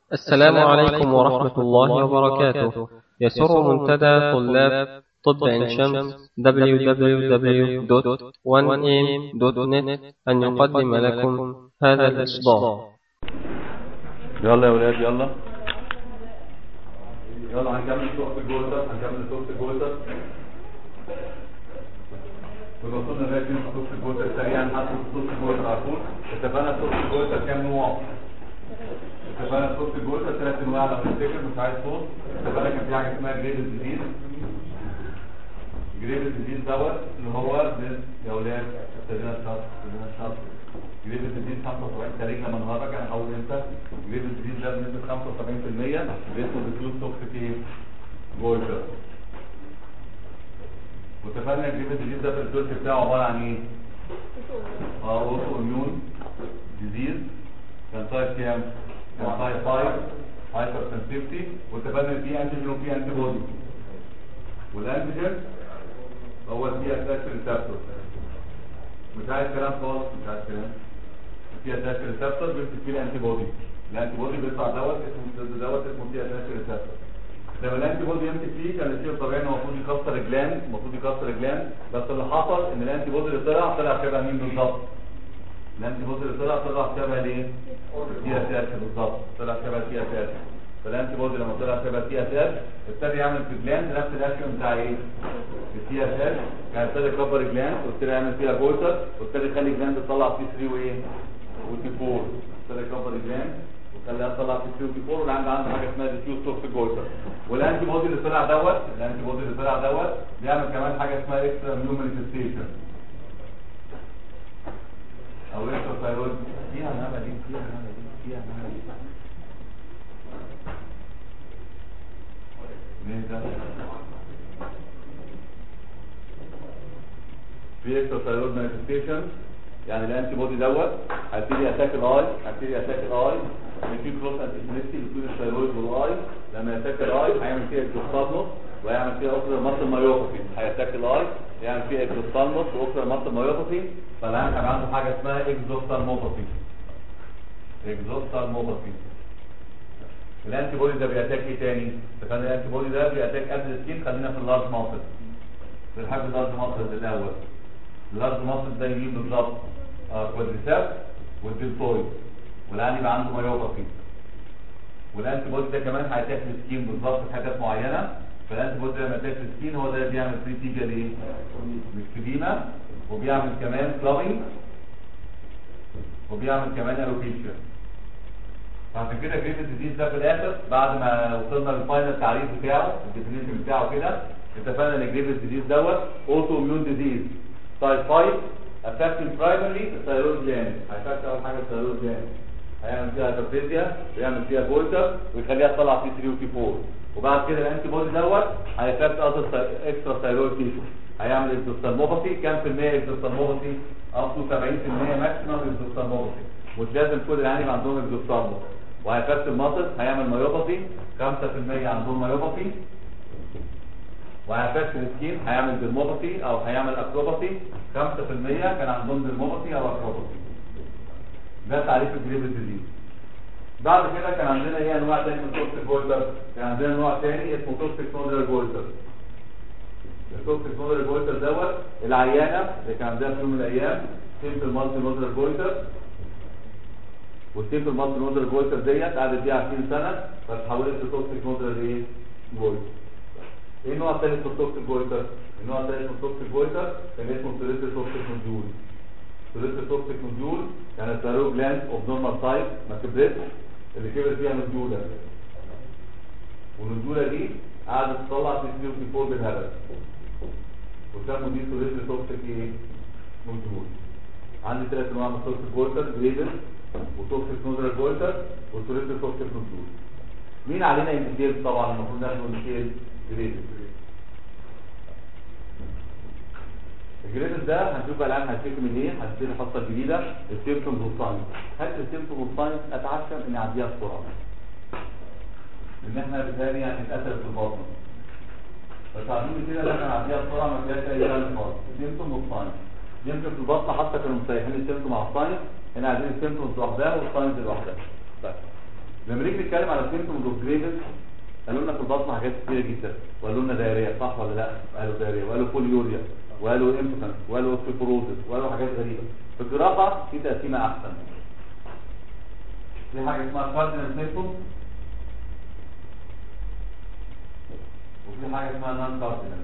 السلام عليكم ورحمة الله وبركاته يسر منتدى طلاب طب عين شمس www.1am.net أن يقدم لكم هذا الإصدار يلا يا ولاد يلا يلا هنكمل سوق الجوزر هنكمل سوق الجوزر والمفروض ان لازم سوق الجوزر سريعا حتى سوق الجوزر على طول اتفقنا سوق الجوزر كام نوع اتفقنا سوق الجوزر ثلاث انواع لو تفتكر مش عايز صوت اتفقنا كان في حاجه اسمها جريد ديزيز جريد ديزيز دوت اللي هو من- يا ولاد ابتدينا الشهر ابتدينا الشهر جريد الديزيز 75 تاريخ لما نهارك انا هقول امتى جريد الديزيز ده بنسبه 75% باسمه ديفيوز توكسيك ايه جولدر واتفقنا جريد الديزيز ده في الدورس بتاعه عباره عن ايه؟ اه اوتو اميون ديزيز كان تايب كام؟ كان تايب 5 هايبر سنسيتيفيتي واتفقنا ان في انتيجين وفي انتي بودي والانتيجين هو البي اس اس ريسبتور مش عايز كلام خالص مش عايز كلام البي اس اس ريسبتور بيمسك فيه الانتي بودي الانتي بودي بيطلع دوت اسمه ضد دوت اسمه بي اس اس ريسبتور لما الانتي بودي يمسك فيه كان الشيء الطبيعي انه المفروض يكسر الجلاند المفروض يكسر الجلاند بس اللي حصل ان الانتي بودي اللي طلع طلع شبه مين بالظبط الانتي بودي اللي طلع طلع شبه الايه؟ البي اس اس بالظبط طلع شبه البي اس اس فالانتي بودي لما طلع شبه البي اس اس ابتدى يعمل في الجلاند نفس الاكشن بتاع ايه؟ البي اس اس كان ابتدى يكبر الجلاند وابتدى يعمل فيها جولتر وابتدى يخلي الجلاند تطلع تي 3 وايه؟ وتي 4 ابتدى يكبر الجلاند وخليها تطلع تي 3 وتي 4 والعند عنده حاجه اسمها ديفيوز توكسيك جولتر والانتي بودي اللي طلع دوت الانتي بودي اللي طلع دوت بيعمل كمان حاجه اسمها اكسترا اميون مانيفستيشن او اكسترا ثايرويد فيها نعمه دي فيها نعمه دي فيها نعمه دي مين ده؟ في اكسترا ثايرويد مانيفستيشن يعني الانتي بودي دوت هيبتدي اتاك الاي هيبتدي اتاك الاي ان في كروس انتيجينيتي بين الثايرويد والاي لما يتاك الاي هيعمل فيها اكزوستالموس ويعمل فيها اوكسر ماسل مايوباثي هيتاك الاي يعمل فيها اكزوستالموس واوكسر ماسل مايوباثي فالعيان هيبقى عنده حاجه اسمها اكزوستالموباثي اكزوستالموباثي الانتي بودي ده بيأتاك ايه تاني؟ فكان الانتي بودي ده بيأتاك قبل السكين خلينا في اللارج ماسل في الحاجة اللارج ماسل الاول اللارج ماسل ده يمين بالظبط آه كوادريساب والدلتويد والعيان يبقى عنده مايوباثي والانتي بودي ده كمان هيتاك السكين بالظبط في حاجات معينه فالانتي بودي ده لما يتاك السكين هو ده بيعمل بري تيجر ايه؟ مكتبيما وبيعمل كمان كلابينج وبيعمل كمان الوكيشن فعشان كده جريد الديزيز ده في الاخر بعد ما وصلنا للفاينل تعريف بتاعه الديفينيشن بتاعه كده اتفقنا ان جريد الديزيز دوت اوتو اميون ديزيز تايب 5 affecting primarily الثيرويد gland هيفكت اول حاجه الثيرويد gland هيعمل فيها هايبرفيزيا ويعمل فيها جولتر ويخليها تطلع تي 3 وتي 4 وبعد كده الانتي بودي دوت هيفكت اصل اكسترا ثيرويد تيشو هيعمل اكزوستالموباثي كام في المية اكزوستالموباثي اب تو 70% ماكسيمم اكزوستالموباثي مش لازم كل العيان يبقى عندهم اكزوستالموباثي وهيفكت المصل هيعمل مايوباثي 5% عندهم مايوباثي وهيفكت السكين هيعمل ديرموباثي او هيعمل اكروباثي 5% كان عندهم ديرموباثي او اكروباثي ده تعريف الجريب ديزيز بعد كده كان عندنا ايه انواع تاني من توكسيك جولدر كان عندنا نوع تاني اسمه توكسيك نودر جولدر التوكسيك نودر جولدر دوت العيانه اللي كان عندها في يوم من الايام سيمبل مالتي نودر جولدر والسيمبل مالتي نودر جولدر ديت قعدت بيها 20 سنه فتحولت لتوكسيك نودر ايه جولدر ايه النوع الثالث من التوكسيك جولتر؟ النوع الثالث من التوكسيك جولتر كان اسمه سوليت توكسيك نوديول سوليت توكسيك نوديول كانت ثيرويد جلاند اوف نورمال سايز ما كبرتش اللي كبر فيها نوديولا والنوديولا دي قعدت تطلع في 3 وفي 4 بالهبل وسموا دي سوليت توكسيك ايه؟ نوديول عندي ثلاث انواع من التوكسيك جولتر جريدر وتوكسيك نودر جولتر وسوليت توكسيك نوديول مين علينا الديتيلز طبعا المفروض ناخد الديتيلز جريدر الجريدر ده هنشوف بقى الان هنشوف من ايه هنبتدي الحصه الجديده السيمتومز والساينز هل السيمتومز والساينز اتعشم اني اعديها بسرعه لان احنا بتهيألي يعني اتقتل في البطن بس عارفين كده لما نعديها بسرعه ما فيهاش اي كلام خالص السيمتوم والساينز يمكن في البطن حتى كانوا مسيحين السيمتوم على الساينز هنا عايزين السيمتومز لوحدها والساينز لوحدها بس لما نيجي نتكلم على سيمتومز اوف جريفز قالوا لنا في البطن حاجات كتيره جدا وقالوا لنا دايريه صح ولا لا قالوا دايريه وقالوا بوليوريا وقالوا امبوتنس وقالوا اوستيوبروزس وقالوا حاجات غريبه في الجراحه في تقسيمه احسن في حاجه اسمها كاردينال سيمتوم وفي حاجه اسمها نان كاردينال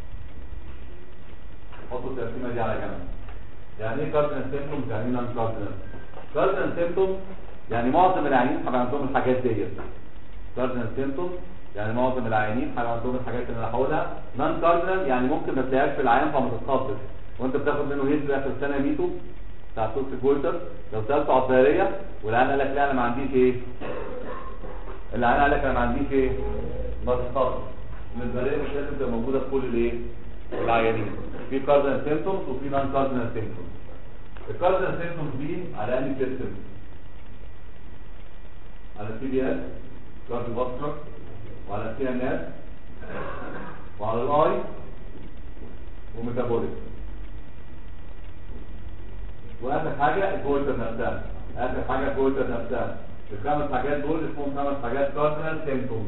حطوا التقسيمه دي على جنب يعني ايه كاردينال سيمتومز يعني ايه نان كاردينال كاردينال سيمتومز يعني معظم العيانين هيبقى عندهم الحاجات ديت كاردينال سيمتومز يعني معظم العيانين هيبقى عندهم الحاجات اللي انا هقولها نان كاردينال يعني ممكن ما تلاقيهاش في العيان فما تتخضش وانت بتاخد منه هيد اخر السنه ميتو بتاع صوت الجولتر لو سالته على الدايريه والعيان قال لك لا انا ما عنديش ايه العيان قال لك انا ما عنديش ايه ما تتخضش من الدايريه مش لازم تبقى موجوده في كل الايه العيانين في كاردينال سيمتومز وفي نان كاردينال سيمتومز الكاردينال سيمتومز دي على انهي سيستم على السي بي اس كارديو فاسكولار وعلى السي ان اس وعلى الاي وميتابوليك واخر حاجه الجويتر نفسها اخر حاجه الجويتر نفسها الخمس حاجات دول اسمهم خمس حاجات كاردينال سيمتومز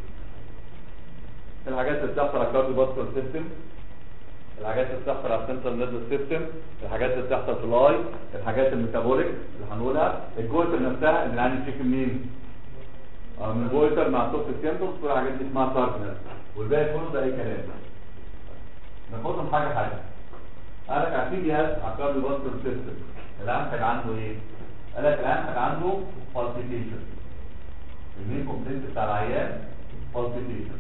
الحاجات اللي بتحصل على الكارديو فاسكولار سيستم الحاجات اللي بتحصل على السنترال نيرفس سيستم الحاجات اللي بتحصل في الاي الحاجات الميتابوليك اللي هنقولها الجويتر نفسها اللي عندي تشيك منين اه من جويتر مع توكسيك سيمتومز كل الحاجات دي اسمها كاردينال والباقي كله ده اي كلام ناخدهم حاجه حاجه قال لك على في جهاز على الكارديو فاسكولار سيستم العيان كان عنده ايه قال لك العيان كان عنده بالبيتيشن المين كومبلينت بتاع العيان بالبيتيشن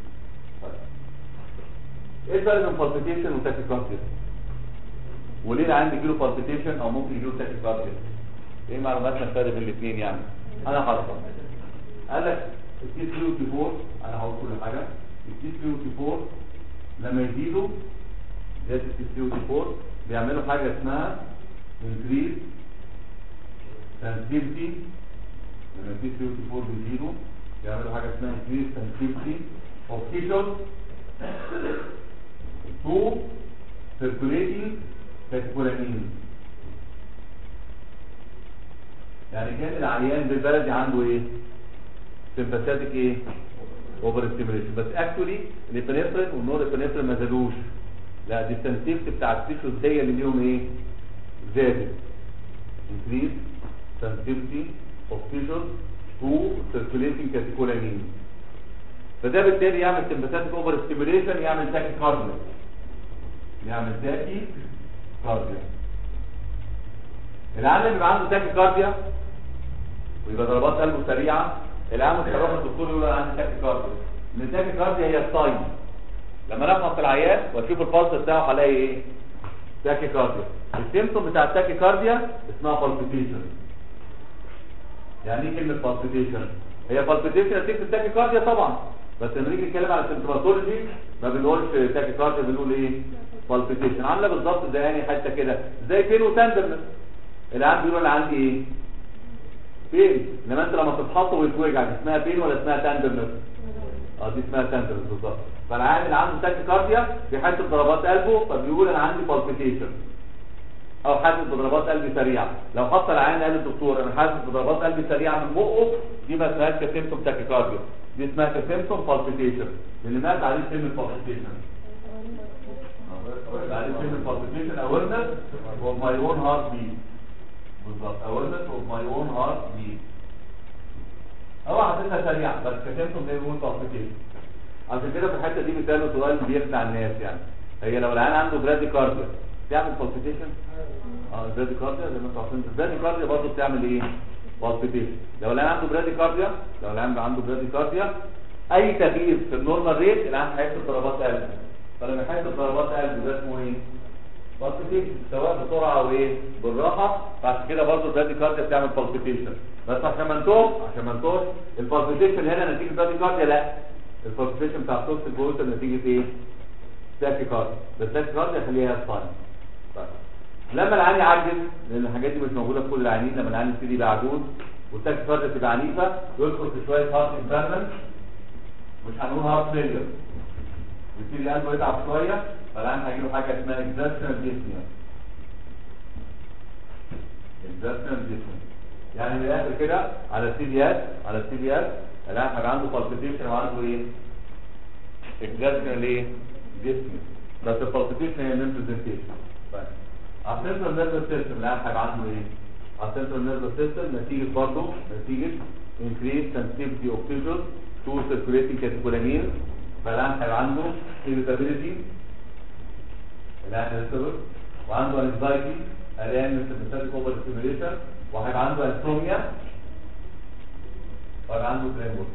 ايه الفرق بين بالبيتيشن وتاكيكارديا وليه العيان بيجيله بالبيتيشن او ممكن يجيله تاكيكارديا ايه معلوماتنا الفرق بين الاثنين يعني انا حاطط قال لك التي 3 وتي 4 انا هقول كل حاجه التي 3 وتي 4 لما يزيدوا زياده التي 3 وتي 4 بيعملوا حاجه اسمها increase sensitivity لما التي 3 وتي 4 بيزيدوا بيعملوا حاجه اسمها increase sensitivity of tissues to circulating catecholamines يعني كان العيان بالبلدي عنده ايه سمباثيك ايه اوفر ستيميوليشن بس اكشولي الابنفرين والنور ابنفرين ما زادوش لا دي السنسيفتي بتاع التيشوز هي اللي ليهم ايه زادت increase sensitivity of tissues to circulating catecholamines فده بالتالي يعمل سمباثيك اوفر ستيميوليشن يعمل تاكي كارديا يعمل تاكي كارديا العيان اللي بيبقى عنده تاكي كارديا ويبقى ضربات قلبه سريعه العيان مش هيروح الدكتور يقول انا عندي تاكي كارديا لان التاكي كارديا هي الساين لما نفحص العيان واشوف البلس بتاعه هلاقي ايه تاكي كارديا السيمتوم بتاع التاكي كارديا اسمها بالبيتيشن يعني ايه كلمه بالبيتيشن هي بالبيتيشن نتيجه التاكي كارديا طبعا بس لما نيجي نتكلم على السيمتوماتولوجي ما بنقولش تاكي كارديا بنقول ايه بالبيتيشن عامله بالظبط زي يعني حته كده زي فين وتندرنس العيان بيقول انا عندي ايه فين انما انت لما تتحط ويتوجع دي اسمها فين ولا اسمها تندرنس اه دي اسمها تندرنس بالظبط فالعيان اللي عنده تاكي كارديا بيحس بضربات قلبه فبيقول انا عندي بالبيتيشن او حاسس بضربات قلبي سريعه لو حط العيان قال للدكتور انا حاسس بضربات قلبي سريعه من بقه دي ما اسمهاش كسيمتوم تاكيكارديا دي اسمها كسيمتوم بالبيتيشن اللي مات عليه كلمه بالبيتيشن عليه كلمه بالبيتيشن awareness of my own heart beat بالظبط awareness of my own heart beat هو حاسسها سريعه بس كسيمتوم زي ما بيقول بالبيتيشن عشان كده في الحته دي مثال سؤال بيخدع الناس يعني هي لو العيان عنده برادي كارديا تعمل بالبيتيشن اه البرادي كارديا زي ما انتوا عارفين البرادي كارديا برضه بتعمل ايه بالبيتيشن لو العيان عنده برادي كارديا لو العيان عنده برادي كارديا اي تغيير في النورمال ريت العيان هيحس بضربات قلب فلما يحس بضربات قلب ده اسمه ايه بالبيتيشن سواء بسرعه او ايه بالراحه فعشان كده برضه البرادي كارديا بتعمل بالبيتيشن بس عشان ما نتوه عشان ما نتوه البالبيتيشن هنا نتيجه برادي كارديا لا البالبيتيشن بتاع الصوت الجويتر نتيجه ايه تاكي كارديا بس تاكي كارديا خليها ساين طيب لما العين يعجز لان الحاجات دي مش موجوده في كل العيانين لما العين يبتدي يبقى عجوز والتاكي كارديا تبقى عنيفه يدخل في شويه هارت انفيرمنت مش هنقول هارت فيلير يبتدي قلبه يتعب شويه فالعين هيجيله حاجه اسمها اكزاستنال ديسنيا اكزاستنال ديسنيا يعني من الاخر كده على السي بي اس على السي بي اس الان هيبقى عنده بالبيتيشن وعنده ايه اكزاجن ليه جسم بس البالبيتيشن هي من برزنتيشن على السنترال نيرفس سيستم الان هيبقى عنده ايه على السنترال نيرفس سيستم نتيجه برضه نتيجه increased sensitivity of tissue to circulating catecholamine فالان هيبقى عنده irritability الان irritable وعنده anxiety الان sympathetic over stimulation وهيبقى عنده insomnia وهيبقى عنده tremor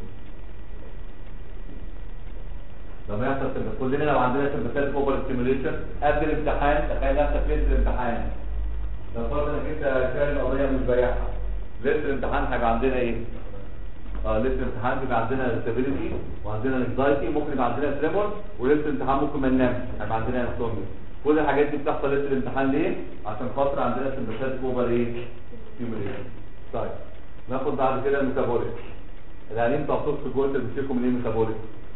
لما يحصل sympathetic- كلنا لو عندنا sympathetic over stimulation قبل الامتحان تخيل نفسك ليله الامتحان لو فرض انك انت شايل قضيه مش بايعها ليله الامتحان هيبقى عندنا ايه؟ اه ليله الامتحان بيبقى عندنا stability وعندنا anxiety ممكن يبقى عندنا tremor وليله الامتحان ممكن ما ننامش هيبقى عندنا insomnia كل الحاجات دي بتحصل ليله الامتحان ليه؟ عشان خاطر عندنا sympathetic over ايه؟ stimulation طيب ناخد بعد كده الميتابوليك العيانين بتوع صوت الجولد بيشتكوا من ايه ميتابوليك؟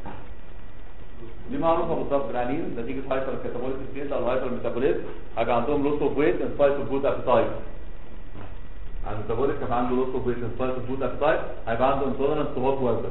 دي معروفه بالظبط العيانين نتيجه هايبر كاتابوليك ستيت او هايبر ميتابوليزم هيبقى عندهم لوس اوف ويت ان سبايت اوف جود ابيتايت عند الميتابوليك هيبقى عنده لوس اوف ويت ان سبايت اوف جود ابيتايت هيبقى عنده انتولرنس تو هوت ويذر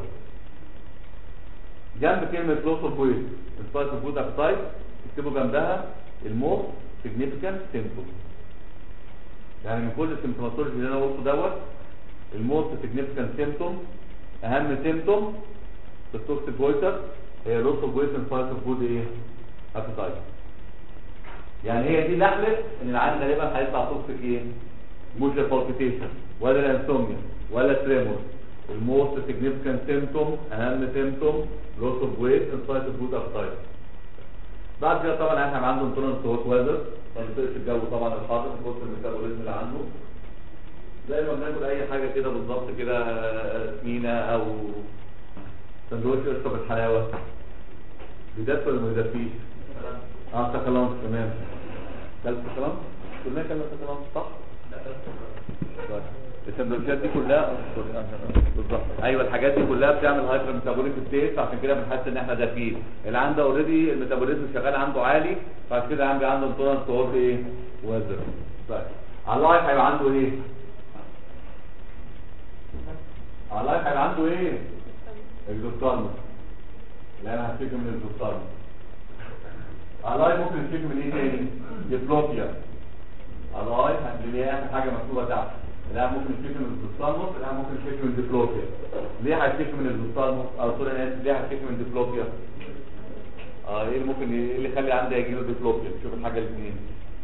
جنب كلمه لوس اوف ويت ان سبايت اوف جود ابيتايت اكتبوا جنبها الموست سيجنيفيكانت سيمبتوم يعني من كل السيمبتوماتولوجي اللي انا قلته دوت الموست سيجنيفيكانت سيمبتوم اهم سيمبتوم في التوكسيك جويتر هي لوس اوف ويت ان سبايت اوف جود ايه ابيتايت يعني هي دي نحلة ان العيان غالبا هيطلع توكسيك ايه مش البالبيتيشن ولا الانسوميا ولا التريمور الموست سيجنيفيكانت سيمتوم اهم سيمتوم لوس اوف ويت ان سبايت اوف جود ابيتايت بعد كده طبعا احنا عنده انتولرنس تو هوت ويذر ما بيطيقش الجو طبعا الحار من كتر الميتابوليزم اللي عنده زي ما بناكل اي حاجه كده بالظبط كده آه، سمينه او سندوتش قشطه بالحلاوه بيدفي ولا ما بيدفيش؟ اه سكالانس تمام كلت سكالانس؟ كلنا كلنا سكالانس صح؟ طيب. السندوتشات دي كلها بالظبط ايوه الحاجات دي كلها بتعمل هايبر ميتابوليك ستيت عشان كده بنحس ان احنا دافيين اللي عنده اوريدي الميتابوليزم شغال عنده عالي فعشان كده عنده عنده انتولرنس تو ايه؟ وزر طيب على اللايف هيبقى عنده ايه؟ على اللايف هيبقى عنده ايه؟ اكزوستالموس لا انا هشتكي من الاكزوستالموس الاي ممكن نشتكي من ايه تاني ديبلوبيا الاي هتلاقيها اخر حاجه مكتوبه تحت لا ممكن نشتكي من الاكزوستالموس لا ممكن نشتكي من ديبلوبيا ليه هشتكي من الاكزوستالموس او سوري انا اسف ليه هشتكي من ديبلوبيا اه ايه اللي ممكن ايه اللي يخلي عندي يجي له ديبلوبيا شوف الحاجه الاثنين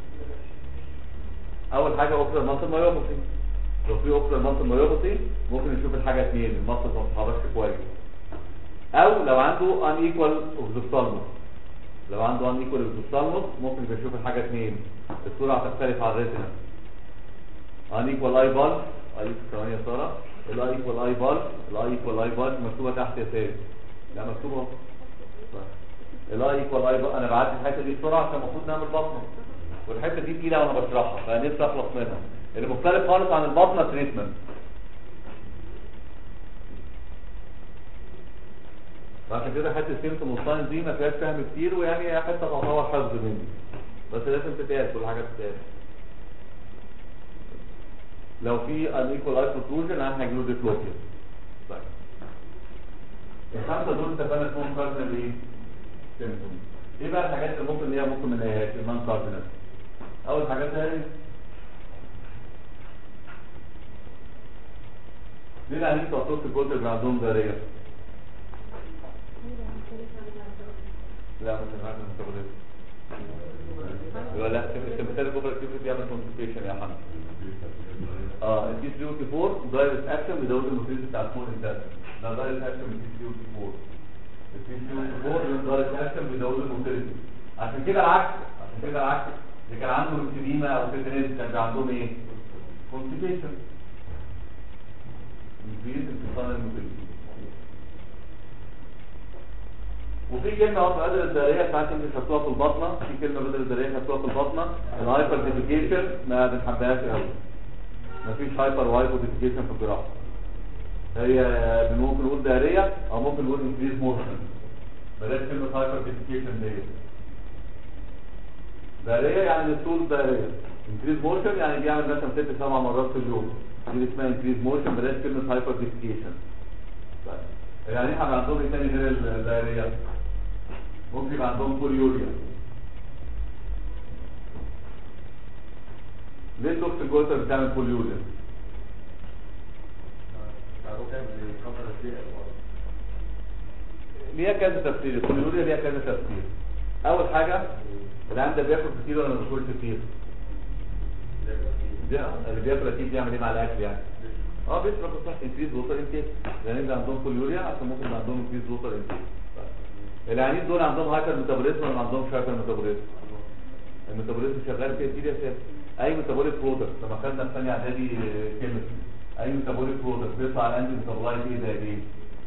اول حاجه اوكسر ماسل مايوباثي لو في اوكسر ماسل مايوباثي ممكن نشوف الحاجه اثنين الماسل ما بتتحركش كويس او لو عنده ان ايكوال اوف ذا لو عنده ان ايكوال اوف ذا ممكن يبقى يشوف الحاجه اثنين الصوره هتختلف عن الريتنا ان ايكوال اي بال اي ثواني يا ساره الاي ايكوال اي بال الاي ايكوال اي بال مكتوبه تحت يا سيد لا مكتوبه اهو. طيب. الاي ايكوال اي بال انا بعدي الحته دي بسرعه عشان المفروض نعمل بطنه والحته دي تقيله وانا بشرحها فنفسي اخلص منها اللي مختلف خالص عن البطنه تريتمنت فعشان كده حته سيمتوم والساين دي ما فيهاش فهم كتير ويعني هي حته تعتبر حفظ مني بس لازم تتقال كل حاجه تتقال لو في ان ايكوال اي بروتروجن انا هجيله ديبلوبيا طيب الخمسه دول اتفقنا اسمهم كاردينال ايه؟ سيمتوم ايه بقى الحاجات اللي ممكن اللي هي ممكن ما نلاقيهاش النون كاردينال اول حاجات هي ليه العيانين بتوع صوت الجولد اللي عندهم داريه؟ لا مش هنعمل ميتابوليزم يبقى لا السمبثيك اوفر اكتيفيتي بيعمل كونستيبيشن يا حمد اه التي 3 وتي 4 دايركت اكشن بيزود الموتيليتي بتاع الفول انتاج ده دايركت اكشن من التي 3 وتي 4 التي 3 وتي 4 دايركت اكشن بيزود الموتيليتي عشان كده العكس عشان كده العكس اللي كان عنده اكتيديما او تيتانيز كان بيبقى عندهم ايه؟ كونستيبيشن increase انتصال الموتيليتي وفي كلمه اصلا بدل الداريه ساعات انت خدتوها في البطنه في كلمه بدل الداريه خدتوها في البطنه الهايبرتيفيكيشن ما بنحبهاش قوي مفيش هايبر وهايبوتيفيكيشن في الجراحه هي ممكن نقول داريه او ممكن نقول انكريز موشن بلاش كلمه هايبرتيفيكيشن دي داريه يعني الطول داريه انكريز موشن يعني بيعمل مثلا ست سبع مرات في اليوم دي اسمها انكريز موشن بلاش كلمه هايبر ديفيكيشن طيب يعني احنا عندهم ايه تاني غير الدايريه ممكن يبقى عندهم بوليوريا ليه الدكتور جوتر بتعمل بوليوريا ليها كذا تفسير البوليوريا ليها كذا تفسير اول حاجه العيان ده بياكل كتير ولا ما بياكلش كتير ده اللي بياكل اكيد بيعمل ايه مع الاكل يعني اه بيشرب صح انكريز ووتر انتيك لان ده عندهم بوليوريا عشان ممكن يبقى عندهم انكريز ووتر انتيك العيانين دول عندهم هايبر ميتابوليزم ولا ما عندهمش هايبر ميتابوليزم الميتابوليزم شغال فيه كتير يا شباب اي ميتابوليك برودكت لما خدنا في ثانيه اعدادي كيمستري اي ميتابوليك برودكت بيطلع على الانتي ميتابولايت ايه ده ايه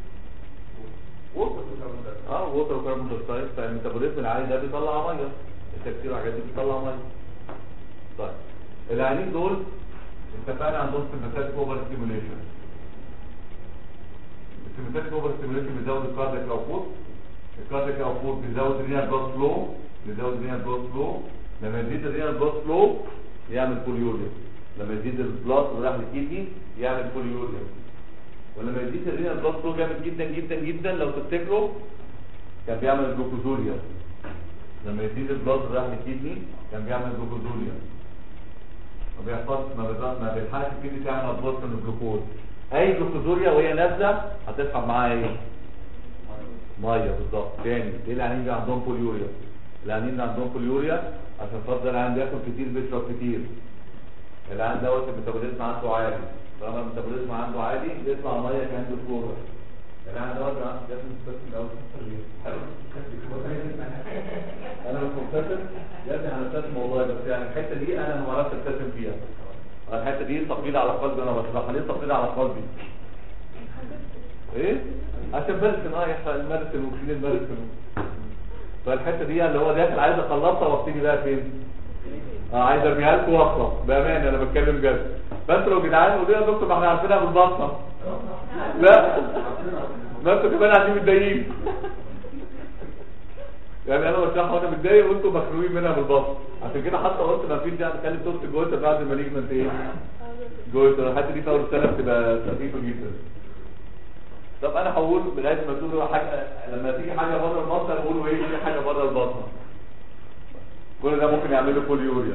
اه ووتر وكربون دايوكسيد فالميتابوليزم العالي ده بيطلع ميه التكسير والحاجات دي بتطلع ميه طيب العيانين دول اتفقنا عندهم سيمباثيك اوفر ستيموليشن السيمباثيك اوفر ستيموليشن بيزود الكاردياك اوتبوت الكاردياك اوتبوت بيزود الرينال بلاد فلو بيزود الرينال بلاد فلو لما يزيد الرينال بلاد فلو يعمل بوليوريا لما يزيد البلاد اللي راح للكيدني يعمل بوليوريا ولما يزيد الرينال بلاد فلو جامد جدا جدا جدا لو تفتكروا كان بيعمل جلوكوزوريا لما يزيد البلاد اللي راح للكيدني كان بيعمل جلوكوزوريا ما بيحصلش ما بيض- ما بيلحقش الكيدني تعمل ابزوربشن الجلوكوز اي جلوكوزوريا وهي نازله هتسحب معاها ايه؟ ميه بالظبط تاني ايه العيانين اللي عندهم بوليوريا العيانين اللي عندهم بوليوريا عشان خاطر العيان بياكل كتير بيشرب كتير العيان دوت الميتابوليزم عنده عالي طالما الميتابوليزم عنده عالي يطلع ميه كان فلورا العيان دوت لازم تستثمر الاول انا مش مبتسم يا ابني انا مبتسم والله بس يعني الحته دي انا ما بعرفش ابتسم فيها الحته دي ثقيله على قلبي انا بس خليه ثقيله على قلبي ايه عشان برسم اه يحصل المرسم وكلين المرسم فالحته دي اللي هو داخل عايز اخلصها وابتدي بقى فين اه عايز ارميها لكم واخلص بامانه انا بتكلم جد فانتوا لو جدعان قولوا لي يا دكتور ما احنا عارفينها بالبطنه لا ما انتوا كمان قاعدين متضايقين يعني انا بشرحها وانا متضايق وانتوا مخنوقين منها بالبطن عشان كده حتى قلت ما فيش يعني خلي صوت جوه بعد المالجمنت ايه جوه الحته دي في اول سنه بتبقى خفيفه جدا طب انا هقول لغايه ما تقولوا حاجه لما تيجي حاجه بره البطن قولوا ايه في حاجه بره البطن كل ده ممكن يعملوا بوليوريا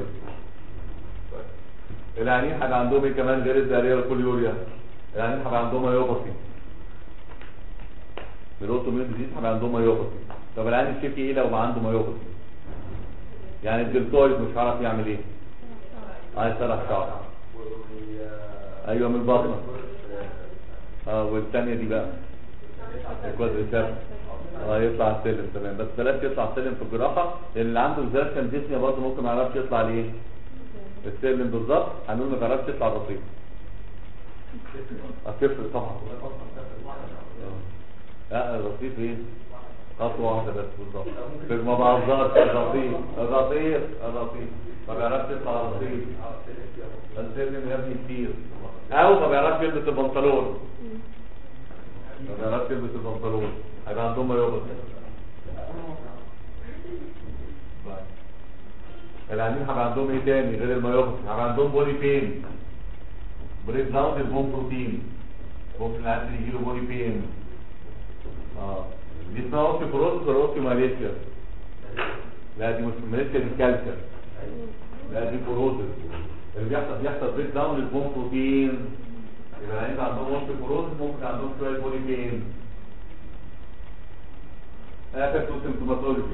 العيانين هيبقى عندهم ايه كمان غير الداريه والبوليوريا العيانين هيبقى عندهم مايوباثي بالاوتوميون ديزيز هيبقى عندهم مايوباثي طب العيان الشيكي ايه لو ما عنده مايوباثي يعني الدلتويد مش عارف يعمل ايه عايز يسرح شعر ايوه من البطن اه والثانيه دي بقى الكوادريسيبس اه يطلع السلم تمام بس بلاش يطلع السلم في الجراحه لان اللي عنده انزلاق جسمي برضه ممكن ما يعرفش يطلع ليه السلم بالظبط هنقول ما بيعرفش يطلع بسيط هتفرق طبعا آه. لا الرصيف ايه خطوه واحده بس بالظبط ما بهزرش الرصيف الرصيف الرصيف ما بيعرفش يطلع الرصيف السلم يا ابني كتير او ما بيعرفش يلبس البنطلون ما بيعرفش يلبس البنطلون هيبقى عندهم مايوباثي العيانين هيبقى عندهم ايه تاني غير المايوباثي هيبقى عندهم بودي بين بريك داون البون بروتين ممكن العيان يجي له بودي بين اه دي اسمها اوستيوبروسس ولا اوستيوماليشيا لا دي مش ماليشيا دي كالسيوم لا دي بوروزس اللي بيحصل بيحصل بريك داون للبون بروتين يبقى العيان عندهم اوستيوبروسس ممكن عندهم شويه بودي بين اخر تو سيمتوماتولوجي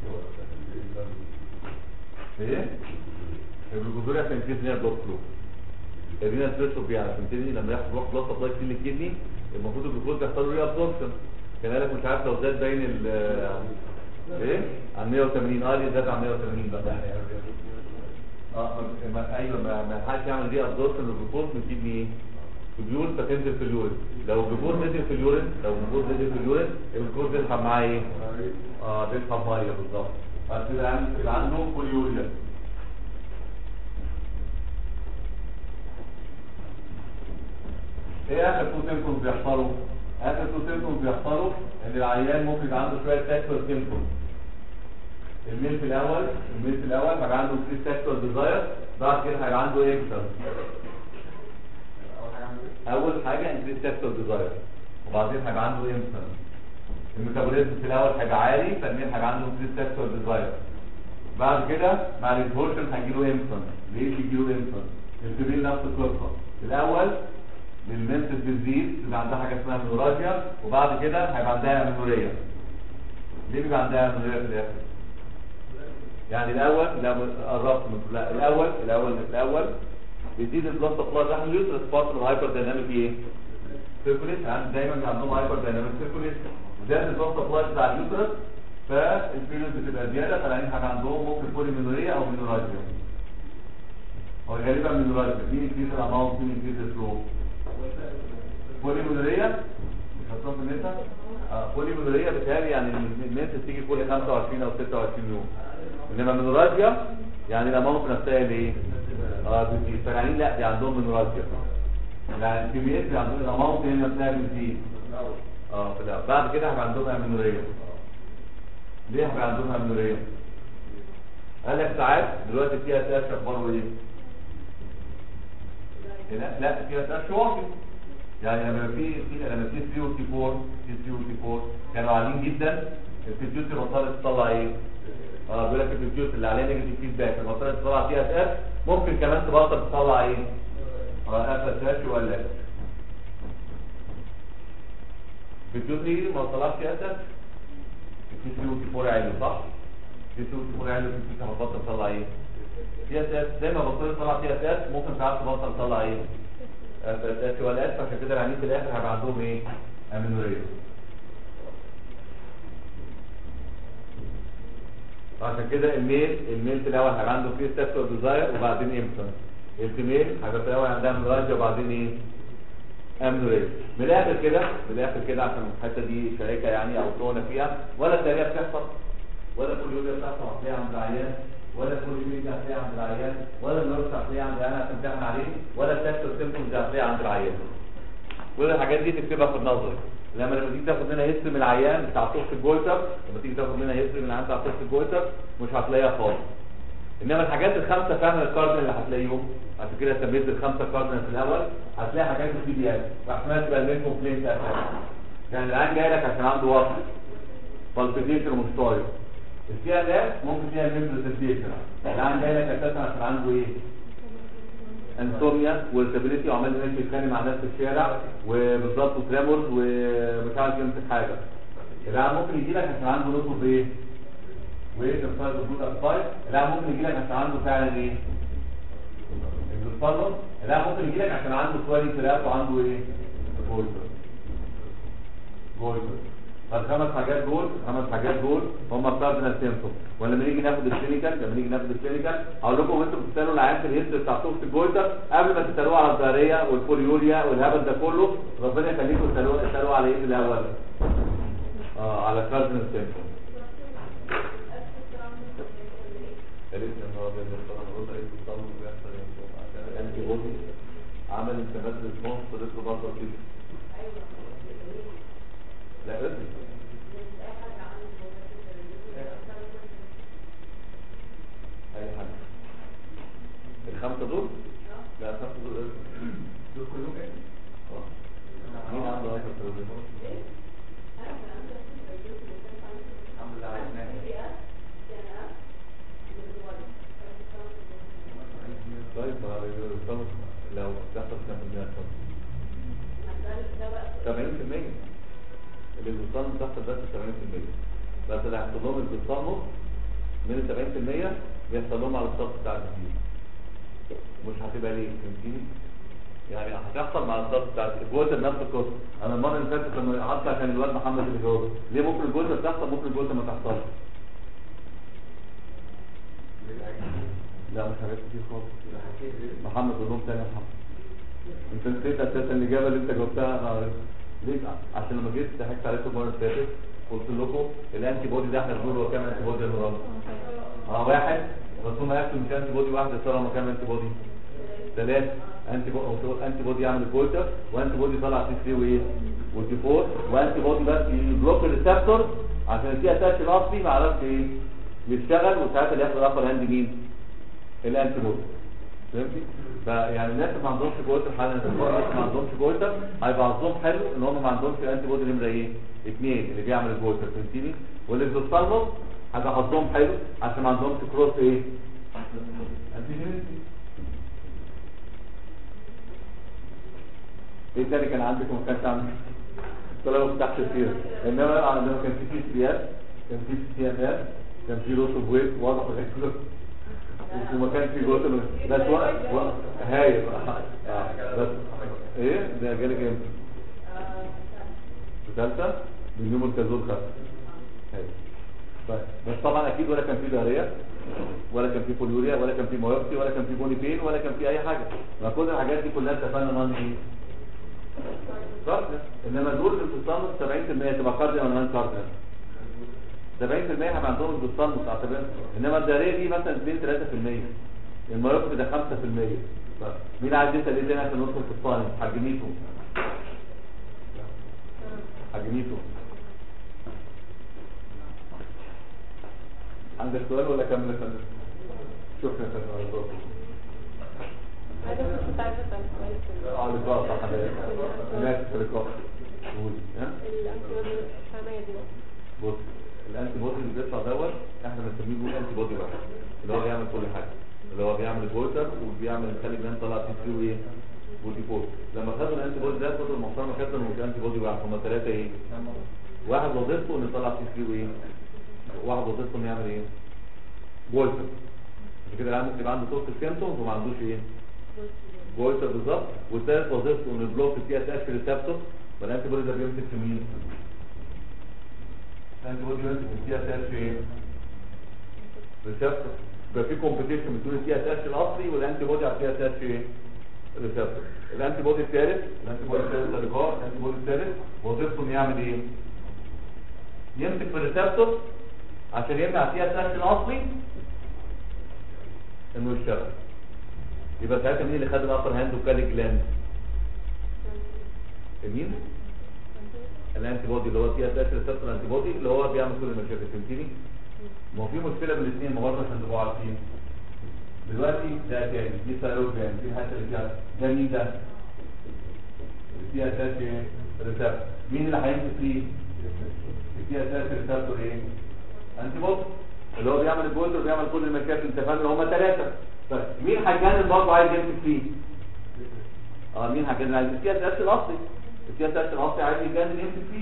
ايه الجلوكوزوريا عشان تنزل لنا بلوك فلو الرينا تشرب بيها عشان تنزل لما ياخد بلوك بلس سبلاي كتير للكدني المفروض الجلوكوز يحصل له ري ابسوربشن كان قال لك مش عارف لو زاد باين ال ايه عن 180 اه دي زاد عن 180 بقى اه ما- ما- ايوه ما ما حدش يعمل دي ابسوربشن للجلوكوز من الكدني ايه في اليورين فتنزل في اليورين لو الجلوكوز نزل في اليورين لو الجلوكوز نزل في اليورين الجلوكوز بيسحب معاه ايه اه بيسحب ميه بالظبط بعد كده عندي يبقى عنده بوليوريا ايه اخر تو سيمبتومز بيحصلوا اخر تو سيمبتومز بيحصلوا ان العيان ممكن يبقى عنده شويه سكشوال سيمبتومز الميل في الاول الميل في الاول هيبقى عنده فري سكشوال ديزاير بعد كده هيبقى عنده اكتر اول حاجه انكريز سيكتور ديزاير وبعدين هيبقى عنده انسان الميتابوليزم في الاول هيبقى عالي فالمين هيبقى عنده انكريز سيكتور ديزاير بعد كده مع الانفورشن هيجيله انسان ليه بيجيله انسان الكبير نفس القصه الاول للمنس بتزيد يبقى عندها حاجه اسمها مينوراجيا وبعد كده هيبقى عندها امينوريا ليه بيبقى عندها امينوريا في الاخر يعني الاول لا قربت من لا الاول الاول الاول بيزيد البلس سبلاي راح اليوترس بارت من الهايبر دايناميك ايه سيركوليت يعني دايما عندهم هايبر دايناميك سيركوليت زاد البلس سبلاي بتاع اليوترس فالفيروس بتبقى زياده فالعين حاجه عندهم ممكن بولي مينوريا او مينوراجيا هو غالبا مينوراجيا مين انكريز الاماونت مين انكريز الفلو بولي مينوريا مش هتصنف في النسا آه بولي مينوريا بتهيألي يعني الناس تيجي كل 25 او 26 يوم انما مينوراجيا يعني الاماونت نفسها اللي ايه اه بتزيد فالعيانين لا دي عندهم مينوراجيا يعني الكميات اللي عندهم الاماونت هي نفسها بتزيد اه في الأول. بعد كده هيبقى عندهم امينوريا ليه هيبقى عندهم امينوريا قال لك ساعات دلوقتي فيها اساس اخباره ايه لا لا فيها اساس واطي يعني لما في في لما في 3 وتي 4 في 3 وتي 4 كانوا عاليين جدا الفيتيوتي بطلت تطلع ايه اه بيقول لك الفيديوز اللي عليها نيجاتيف فيدباك لما طلعت تطلع فيها اس اس ممكن كمان تبطل تطلع ايه اه اف اس اتش ولا اس الفيديوز دي ما طلعش فيها اس اس في سي وتي 4 عالي صح في سي وتي 4 عالي في هتبطل تطلع ايه فيها اس اس زي ما بطلت تطلع فيها اس اس ممكن ساعات تبطل تطلع ايه اف اس اتش ولا اس عشان كده العيانين في الاخر هيبقى عندهم ايه امينوريا عشان كده الميل الميل في الاول هيبقى عنده فيه سيكتور ديزاير وبعدين امتن الفيميل هيبقى في الاول عندها ميراجيا وبعدين ايه امنوريا من الاخر كده من الاخر كده عشان الحته دي شركه يعني او تونه فيها ولا التاريخ بتحصل ولا كل يوم بتحصل هتلاقيها عند العيان ولا كل يوم هتلاقيها عند العيان ولا النورس هتلاقيها عند العيان عشان تمتحن عليه ولا السيكتور سيمبتومز هتلاقيها عند العيان كل الحاجات دي تكتبها في النظري لما لما تيجي تاخد منها هيستوري من العيان بتاع طفل الجويتر لما تيجي تاخد منها هيستوري من العيان بتاع طفل الجويتر مش هتلاقيها خالص انما الحاجات الخمسه فعلا الكاردينال اللي هتلاقيهم عشان كده سميت الخمسه كاردينال في الاول هتلاقي حاجات في البي دي اس واحتمال تبقى المين كومبلينت اساسا يعني العيان جاي لك عشان عنده وصل بالبيتيشن ومش طاير فيها ناس ممكن فيها المين برزنتيشن العيان جاي لك اساسا عشان عنده ايه انسوميا والتابيليتي وعمال يمشي يتخانق مع ناس في الشارع وبالظبط وتريمورز ومش عارف يمسك حاجه العيان ممكن يجي لك عشان عنده نصف ايه؟ وايه تنفايز الجود ابسايد العيان ممكن يجي لك عشان عنده فعلا ايه؟ الجلوفالون العيان ممكن يجي لك عشان عنده سوالي فراق وعنده ايه؟ جولتر جولتر فالخمس حاجات دول خمس حاجات دول هم الكاردينال سيمتوم ولما نيجي ناخد الكلينيكال لما نيجي ناخد الكلينيكال هقول لكم وانتم بتسالوا العيان في الهيستوري بتاع صوره الجولتر قبل ما تسالوه على الداريه والبوليوريا والهبل ده كله ربنا يخليكم تسالوه تسالوه على ايه في الاول؟ اه على الكاردينال سيمتوم الانتي بودي عمل انتماس ريسبونس طلعت له برضه كده لا ادري اي حاجه الخمسه دول لا الخمسه دول إيه؟ دول كلهم ايه آه. مين عنده اكتر تروبين الحمد لله عرفناها طيب ما هو لو تحصل كام في المية 70% اللي بيوصلوا تحت بس 70% بس اللي هيحصل لهم اللي بيوصلوا من 70% بيحصل لهم على السطح بتاع الجديد مش هتبقى ليه فهمتني؟ يعني هتحصل مع السطح بتاع الجوزة نفس القصة انا المرة اللي فاتت لما قعدت عشان الواد محمد اللي جاوب ليه ممكن الجوزة تحصل ممكن الجوزة ما تحصلش لا مش حاجات كتير خالص محمد قول لهم تاني يا محمد انت نسيت اساسا الاجابه اللي انت جاوبتها انا ليه عشان لما جيت ضحكت عليكم المره اللي فاتت قلت لكم الانتي بودي ده احنا بنقول هو كام انتي بودي النهارده اه واحد بس هم ياكلوا مش انتي بودي واحد صار هم كام انتي بودي ثلاثه انتي بودي انتي بودي يعمل البولتر وانتي بودي طلع تي 3 وايه والتي 4 وانتي بودي بس يبلوك الريسبتور عشان التي اساس الاصلي ما عرفش ايه يشتغل وساعتها اللي ياخد الاخر هاند مين الانتي بودي فهمتي فيعني الناس اللي ما عندهمش جويتر حالا الناس اللي ما عندهمش جويتر هيبقى حظهم حلو ان هم ما عندهمش انتي بودي نمره ايه اثنين اللي بيعمل الجويتر فهمتيني والاكزوثالموس هيبقى حظهم حلو عشان ما عندهمش كروس ايه antigenicity. ايه تاني كان عندك وما كانش عندك طلعوا تحت السير انما عندما كان في سي سي اس كان في سي ام اس كان في لوس اوف ويت واضح في وما كانش في جزء من بس وقت وقت هايل آه، بس ايه ده جالك امتى؟ في ثالثه باليوم الكازول خمسه هايل طيب بس طبعا اكيد ولا كان في دهريه ولا كان في بوليوريا ولا كان في مايوبسي ولا كان في بوني بين ولا كان في اي حاجه ما كل الحاجات دي كلها اتفقنا نون ايه كاردينال انما دول الانفصام 70% تبقى كاردينال ولا نون كاردينال 70% هيبقى عندهم الانفصام متعتبر انما الداريه دي مثلا 2 3% المايوبسي ده 5% طيب مين عايز يسال ايه تاني عشان ندخل في الصايم حجميته حجميته عندك سؤال ولا كمل يا فندم شكرا يا فندم على الدور انا كنت عايزه اسال سؤال في اه لقاء صح الناس في لقاء قول ها الانتيبودي الحمايه دي بص الانتي بودي اللي بيطلع دوت احنا بنسميه بنقول انتي بودي واحد اللي هو بيعمل كل حاجه اللي هو بيعمل الجويتر وبيعمل يخلي الجلد طلع فيه فيه ايه بودي فور لما خدوا الانتي بودي ده خدوا المحترمه كابتن مش انتي بودي واحد هم ثلاثه ايه واحد وظيفته انه يطلع فيه فيه ايه واحد وظيفته انه يعمل ايه جويتر عشان كده العيان ممكن يبقى عنده صوت السيمتومز وما عندوش ايه جويتر بالظبط والثالث وظيفته انه يبلوك التي اس اتش ريسبتور والانتي بودي ده بيمسك في مين؟ الانتي بودي بيمسك في التي اس اتش ايه؟ ريسبتور يبقى في كومبيتيشن بين التي اس اتش الاصلي والانتي بودي على التي اس اتش ايه؟ ريسبتور الانتي بودي الثالث الانتي بودي الثالث ده لقاء الانتي بودي الثالث وظيفته انه يعمل ايه؟ يمسك في الريسبتور عشان يمنع التي اس اتش الاصلي انه يشتغل يبقى ساعتها مين اللي خد الابر هاند وكان الجلاند مين الانتي بودي اللي هو فيها تاثير ريسبتور الانتي بودي اللي هو بيعمل كل المشاكل فهمتني ما هو في مشكله بين الاثنين ما برضه عشان تبقوا عارفين دلوقتي ده تاني دي ثايرويد جلاند دي الحته اللي فيها ده مين ده اللي فيها تاثير ريسبتور مين اللي هيمسك فيه اللي فيها تاثير ريسبتور ايه انتي بودي اللي هو بيعمل الجولد وبيعمل كل المشاكل انت فاهم اللي هم ثلاثه طيب مين هيجنن برضه عايز يمسك فيه اه مين هيجنن عايز فيها الاساس الاصلي فيها الاساس الاصلي عايز يجنن يمسك فيه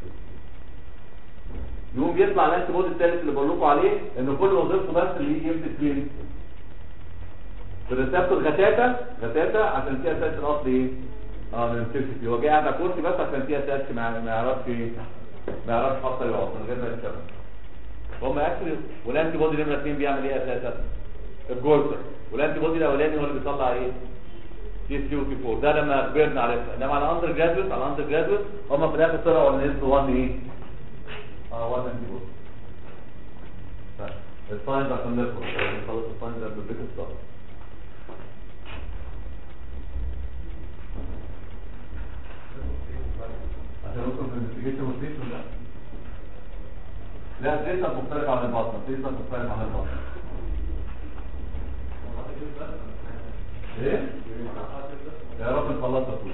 يقوم بيطلع الانتي بودي الثالث اللي بقول لكم عليه ان كل وظيفته بس اللي يجي يمسك فين في الريسبتور غتاته غتاته عشان فيها الاساس الاصلي ايه اه ما يمسكش فيه هو جاي قاعد على كرسي بس عشان فيها اساس ما ما يعرفش ايه ما يعرفش حتى يقعد من غير ما يشتغل هم اكشلي والانتي بودي نمره 2 بيعمل ايه اساسا الجولتر والانتي بودي الاولاني هو اللي بيطلع ايه تي 3 وتي 4 ده لما كبرنا عرفنا انما على الاندر جرادويت على الاندر جرادويت هم في الاخر طلعوا ولا نزلوا 1 ايه اه 1 انتي بودي طيب الساينز عشان نخلص نخلص الساينز قبل البريك ستارت عشان ندخل في الانفستيجيشن والتريتمنت ده لا تريسر مختلف عن البطن تريسر مختلف عن البطن ايه يا رب نخلصها كله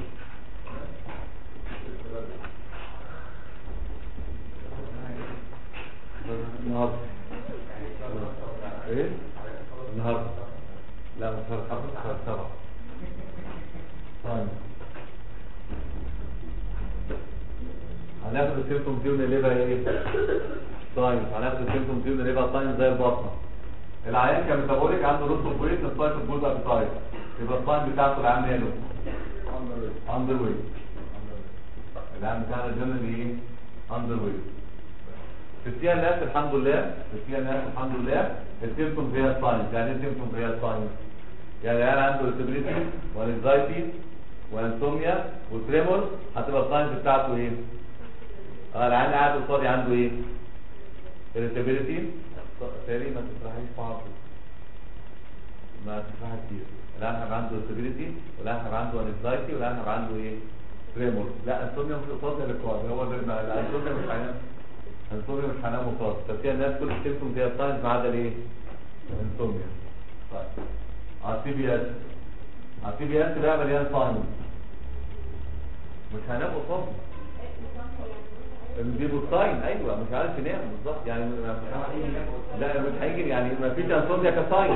النهارده ايه النهارده لا مش شهر خمسة شهر سبعة طيب هناخد السيمتوم دي ونقلبها ايه ساينس هناخد السيمتوم دي ونقلبها ساينس زي البطنه العيان كان ميتابوليك عنده روس اوف ويت السايت الجزء ابيتايت يبقى الساين بتاعته العام ماله اندر ويت العام بتاعنا جنرال ايه اندر ويت في السي ان اس الحمد لله في السي ان اس الحمد لله السيمتوم فيها الساينس يعني ايه السيمتوم فيها الساينس يعني العيان عنده irritability وانكزايتي وانسوميا وتريمور هتبقى الساينس بتاعته ايه اه العيان قاعد قصادي عنده ايه irritability تاني ما تفرحيش بعض ما تفرحش كتير العيان هيبقى عنده irritability والعيان هيبقى عنده anxiety والعيان هيبقى عنده ايه تريمور لا انسوميا مش قصاد الكواد هو ده الم- الانسوميا مش هينام الانسوميا مش هينام قصاد ففي الناس كل السيمتوم فيها ساينس ما عدا الايه الانسوميا طيب على السي بي اس على السي بي اس بقى مليان ساين مش هنام قصاد نجيبوا الساين ايوه مش عارف ينام بالظبط يعني ما- لا مش هيجي يعني ما فيش انسوميا كساين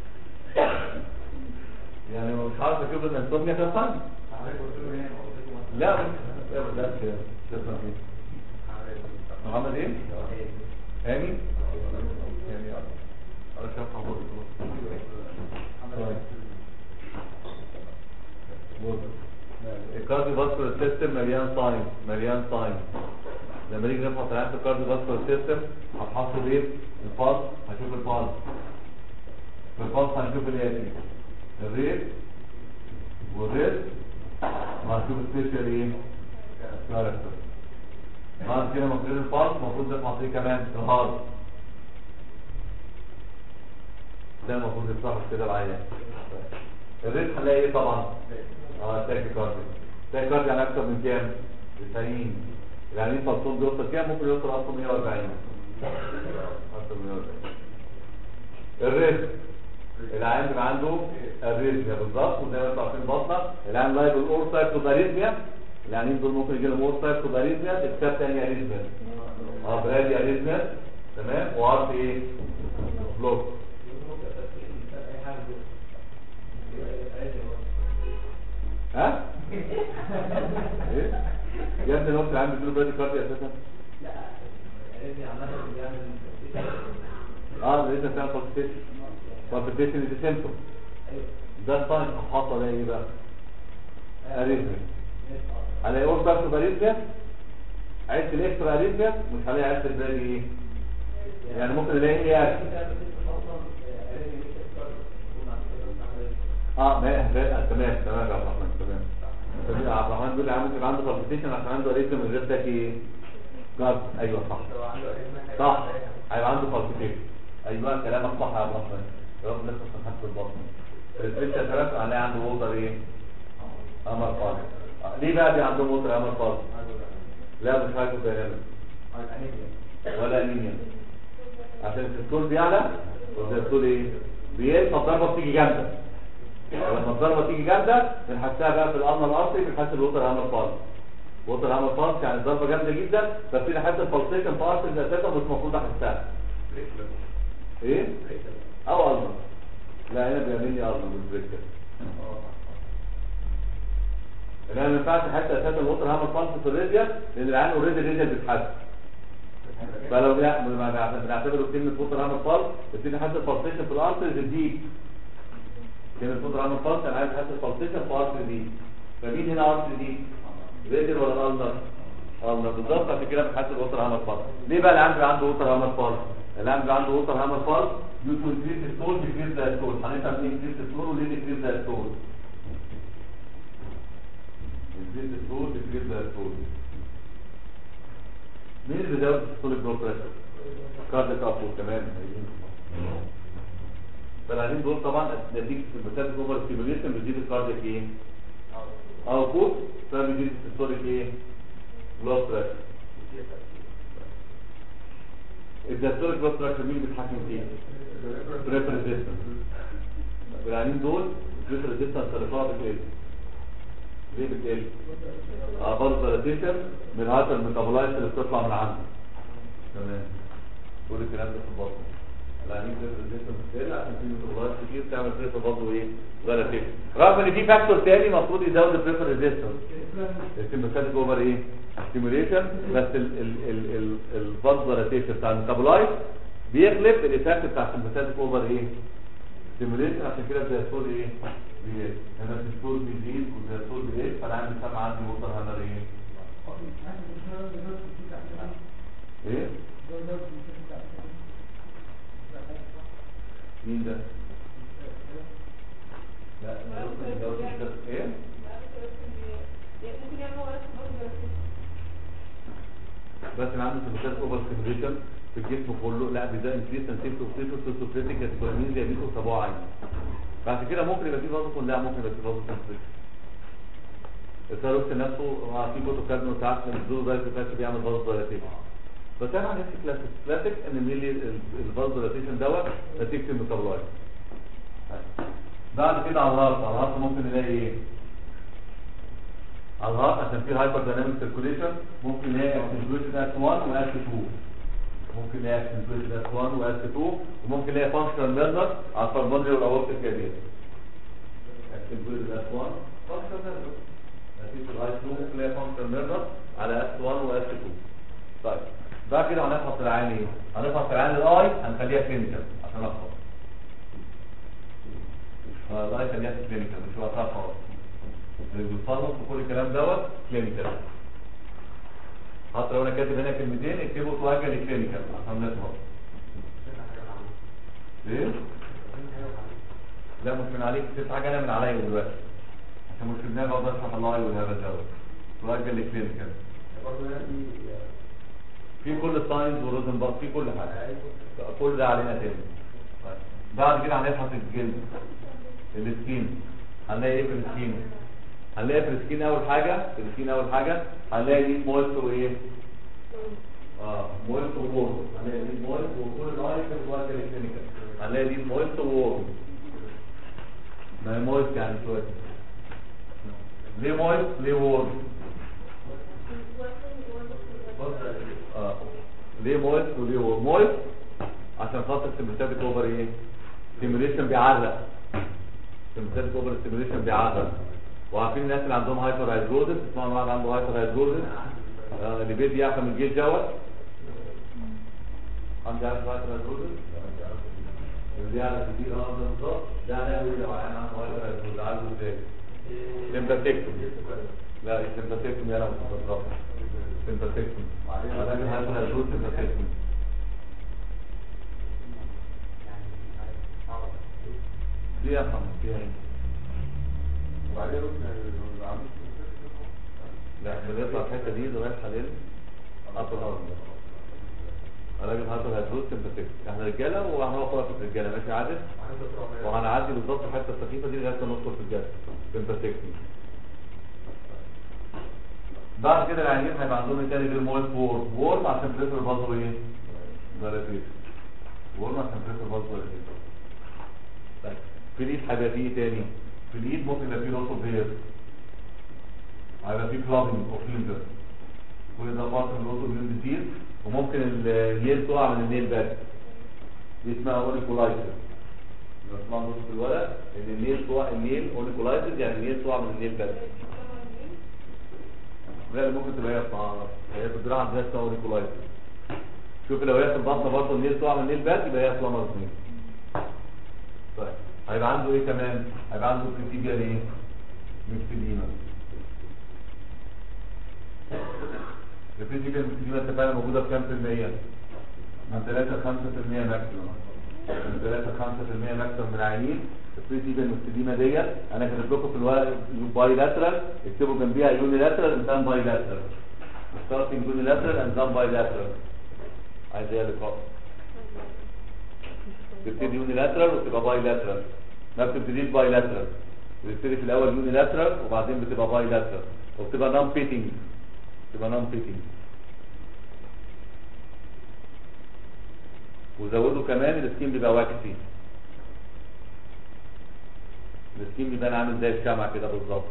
يعني مش عارف اجيب الانسوميا كساين لا مش لا كده تسمع ايه محمد ايه هاني هاني انا شايف حضور طيب بص الكارديو فاسكولار سيستم مليان ساين مليان ساين لما نيجي نفحص عيان الكارديو فاسكولار سيستم هتحصل ايه الفاز هشوف الفاز في الفاز هنشوف الاتي الريت والريت وهنشوف سبيشال ايه كاركتر بعد كده المفروض الفاز المفروض نفحص ايه كمان الهارد ده المفروض يتصرف كده العيان الريت هنلاقي ايه طبعا اه تاكي كارديو تاكي كارديو يعني اكتر من كام 90 يعني الفلسون بيوصل كام ممكن يوصل اصلا 140 اكتر من 140 الريت العيان بيبقى عنده الريزميا بالظبط وزي ما انتوا عارفين بطنه العيان لايف الاور سايكوباريزميا العيانين دول ممكن يجي لهم اور سايكوباريزميا اكتاب تاني اريزميا اه برادي اريزميا تمام وعارف ايه بلوك ها؟ ايه؟ يا ابني الوقت اللي عندي بيقولوا برادي كاردي اساسا؟ اه ده لسه بتعمل بالبيتيشن بالبيتيشن دي سيمتوم ده الساين حاطه ده ايه بقى؟ اريزميا هلاقي اور سايكوباريزميا عدت الاكسترا اريزميا مش هلاقي عدت الباقي ايه؟ يعني ممكن الاقي ايه يعني؟ اه ما تمام تمام تمام يا عبد الرحمن تمام تمام يا عبد الرحمن بيقول لي ممكن عنده بالبيتيشن عشان عنده اريزميا من غير تاكي جارد ايوه صح صح هيبقى عنده بالبيتيشن ايوه كلامك صح يا عبد الرحمن يا رب لسه صحت في البطن الريسبشن ثلاثة هنلاقي عنده ووتر ايه؟ امر فاضي ليه بقى دي عندهم ووتر امر فاضي؟ لا مش هايبو دايناميك ولا انيميا عشان السيستول بيعلى والسيستول ايه؟ بيقل فالضربه بتيجي جامده لما الضربه تيجي جامده بنحسها بقى في الامر الارضي بنحس الوتر امر فاضي ووتر امر فاضي يعني الضربه جامده جدا ببتدي احس الفلسيشن في ارض اساسا مش المفروض احسها ايه؟ او المر لا هنا بيعمل لي المر بالبريكر انما ما ينفعش حتى اساسا الوتر هامر فالس في الريديا لان العين اوريدي الريديا بتتحسن فلو بنع- بنع- بنعتبره كلمه وتر هامر فالس بتبتدي نحس الفالسيشن في الارترز دي كلمه وتر هامر فالس انا عايز احس الفالسيشن في ارتر دي فمين هنا ارتر دي؟ ريديا ولا النر؟ النر بالظبط عشان كده بنحس الوتر هامر فالس ليه بقى العين بيبقى عنده وتر هامر فالس؟ العين بيبقى عنده وتر هامر فالس ديو تو انكريز الستول ديكريز ذا ستول هنفهم ليه انكريز الستول وليه ديكريز ذا ستول increase the flow, decrease the flow. مين اللي بيزود السيستوليك بلود بريشر؟ كارديك ابو كمان فالعيانين دول طبعا نتيجه المسافه اوفر ستيميوليشن بيزيد الكارديك ايه؟ اوتبوت فبيزيد السيستوليك ايه؟ بلود بريشر الدستوريك بلود بريشر مين اللي بيتحكم فيه؟ بريفر ريزيستنس والعيانين دول بريفر ريزيستنس تلقاها بتقل ليه بتقل؟ اه برضه ريليشن من هذا الميتابولايت اللي بتطلع من عنده تمام كل الكلام ده في البطن العميل ده ريليشن بتقل عشان في ميتابولايت كتير تعمل بريفر برضه ايه؟ ريليشن رغم ان في فاكتور تاني المفروض يزود البريفر ريزيستنس السيمباثيك اوفر ايه؟ ستيموليشن بس الفاز ريليشن بتاع الميتابولايت بيغلب الايفكت بتاع السيمباثيك اوفر ايه؟ ستيموليشن عشان كده الديastول ايه؟ بيزيد هنا الديastول بيزيد والديastول بيزيد فانا عندي سمع عندي وصل هنا ايه؟ ايه؟ مين ده؟ لا ما يوصل الديastول ده ايه؟ ممكن يعمل هو نفسه برضه بس انا عندي سيمباثيك اوفر ستيموليشن في الجسم كله لا بيزيد انكريس سنسيتيف اوكسيتو سوسوفريتيك اسبرمين زي ميتو صباع عين بعد كده ممكن يبقى في فازو لا ممكن يبقى في فازو سنسيتيف الثيروكس نفسه مع في بوتوكارنو ساعات من الزور ده اللي بيعمل فازو دايلاتيشن بس انا عن نفسي كلاسيك كلاسيك ان ميلي الفازو دايلاتيشن دوت نتيجه الميتابولايت بعد كده على الهارت على الهارت ممكن نلاقي ايه على الهارت عشان في هايبر دايناميك سيركوليشن ممكن نلاقي اكسنتويشن اس 1 واس 2 ممكن نلاقي اكسنتويشن اس 1 واس 2 وممكن نلاقي فانكشنال ميرنر على الفرمونري والاورتيك كارير اكسنتويشن اس 1 فانكشنال ميرنر نتيجه الاي 2 ممكن نلاقي فانكشنال ميرنر على اس 1 واس 2 طيب بعد كده هنفحص العين ايه هنفحص العين الاي هنخليها كلينيكال عشان احفظ فالله يخليها كلينيكال مش وقتها خالص الفانوس وكل الكلام دوت كلينيكال حتى لو انا كاتب هنا كلمتين اكتبوا توجه لكلينيكال عشان نخلص ايه؟ لا مش من عليك كتبت حاجه انا من عليا دلوقتي عشان مش في دماغي اقعد اشرح الله والهبل دوت توجه لكلينيكال في كل الساينز والروزنبرج في كل حاجه كل ده علينا تاني طيب. بعد كده هنفحص الجلد السكين هنلاقي ايه في السكين هنلاقي في السكين اول حاجه في السكين اول حاجه هنلاقي دي مويست وايه اه مويست وورم هنلاقي دي مويست وكل الايتم جوه الكلينيكال هنلاقي دي مويست وورم ما هي مويست يعني شويه ليه مويست ليه وورم اه ليه مويست وليه وورم مويست عشان خاطر السمباتيك اوفر ايه ستيميوليشن بيعرق السمباتيك اوفر ستيميوليشن بيعرق وعارفين الناس اللي عندهم هايبر هيدروزس اسمعوا واحد عنده هايبر هيدروزس آه اللي بيدي يعفى من الجيش دوت حد يعرف هايبر هيدروزس اللي يعرف كتير اه ده بالظبط ده هنعمل لو عيان عنده هايبر هيدروزس عارفه ازاي سمباتيكتوم لا السمباتيكتوم يعرف بالظبط سمباتيكتوم علاج الهايبر هيدروزس سمباتيكتوم ليه يا محمد فيها ايه لا بنطلع الحته دي لغايه حاليا ابر ارم الراجل هذا هيدروس سمباتيك احنا رجاله وهنوقف في الرجاله ماشي عادل وهنعدي بالظبط الحته السخيفه دي لغايه ما ندخل في الجسد سمباتيك بعد كده العيانين هيبقى عندهم تاني غير مويس وورم وورم عشان بريفر بازو ايه؟ دايركتيف وورم عشان بريفر بازو دايركتيف طيب في اليد هيبقى فيه ايه تاني؟ في اليد ممكن يبقى فيه لوس اوف هير هيبقى فيه كلابنج اوف فينجر كل ده بارت من لوس اوف هير ديزيز وممكن النيل تقع من النيل باك دي اسمها اونيكولايتس اسمها نص في الورق ان النيل تقع النيل اونيكولايتس يعني النيل تقع من النيل باك لا ممكن تبقى هي في هي في الدراع عندها اسمها اونيكولايتس شوف لو هي في البطن برضه النيل تقع من النيل باك يبقى هي فلامر اثنين طيب هيبقى عنده ايه كمان هيبقى عنده كريتيبيا ايه ميكسيديما الكريتيبيا ميكسيديما اتفقنا موجوده بكام في المية من 3 ل 5% ماكسيموم من 3 ل 5% ماكسيموم من العيانين الكريتيبيا ميكسيديما ديت انا كاتب لكم في الورق باي لاترال اكتبوا جنبيها يوني لاترال انسان باي لاترال ستارتنج يوني لاترال انسان باي لاترال عايز ايه لقاء تبتدي يوني لاترال وتبقى باي لاترال ما بتبتديش باي لاترال بتبتدي في الاول يوني لاترال وبعدين بتبقى باي لاترال وبتبقى نون فيتنج بتبقى نون فيتنج وزودوا كمان السكين بيبقى واكسي السكين بيبقى عامل زي الشمع كده بالظبط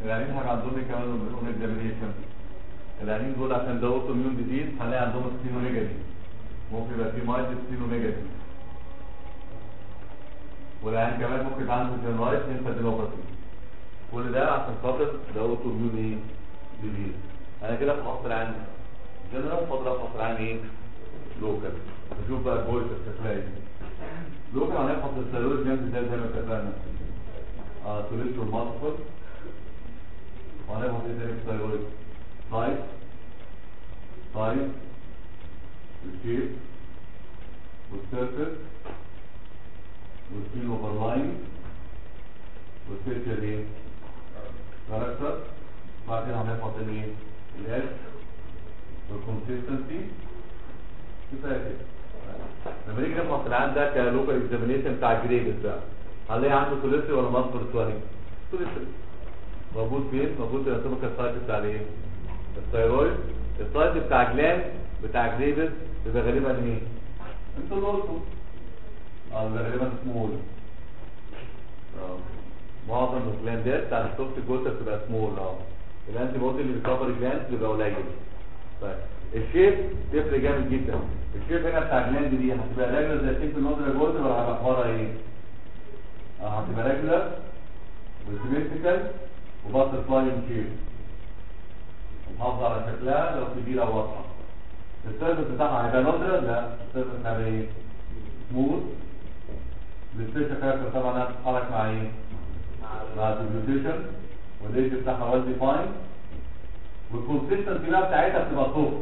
العيانين هيبقى عندهم ايه كمان اون اكزامينيشن العيانين دول عشان ده اوتو ميون ديزيز هنلاقي عندهم سبينوميجالي ممكن يبقى في مايلد سبينوميجالي والعيان كمان ممكن يبقى عنده جنرايت ليمفادينوباثي كل ده عشان خاطر ده اوتو ميون ايه ديزيز انا كده فحصت العيان جنرال فاضل افحص العيان ايه لوكال نشوف بقى البويس هتلاقي لوكال هنفحص الثيرويد جلاند ازاي زي ما اتفقنا اه توليسترول مالتيبل وهنفحص ايه تاني في الثيرويد سايز سايز الشيب والسيرفس والسين اوفرلاين والسيركل ايه كاركتر بعدين هنفحص الايه الاس والكونسيستنسي كفايه كده لما نيجي نفحص العيان ده كلوكال اكزامينيشن بتاع الجريدز ده هنلاقي عنده سوليستري ولا مصدر سوالي سوليستري موجود فين موجود في الاناتوميكال سايت بتاع الايه الثيرويد السايت بتاع جلاند بتاع جريدز بيبقى غالبا ايه انتوا اللي قلتوا اه بيبقى غالبا سمول اه معظم الجلاندات بتاع السوفت جوتر بتبقى سمول اه الانتي بودي اللي بيكفر الجلاند بيبقى قليل طيب الشيب تفرق جامد جدا الشيب هنا بتاع الجلاند دي هتبقى ريجولار زي الشيب النودر جوتر ولا هتبقى حوارها ايه اه هتبقى ريجولار وسيمتريكال وباتر فلاين شيب محافظة على شكلها لو كبيرة او واضحة السيرفس بتاعها هيبقى نودر لا السيرفس هيبقى ايه سموث السبيشال كاركتر طبعا هتتحرك مع ايه مع الديبلوتيشن والايج بتاعها ويل ديفاين والكونسيستنسي بقى بتاعتها بتبقى سوفت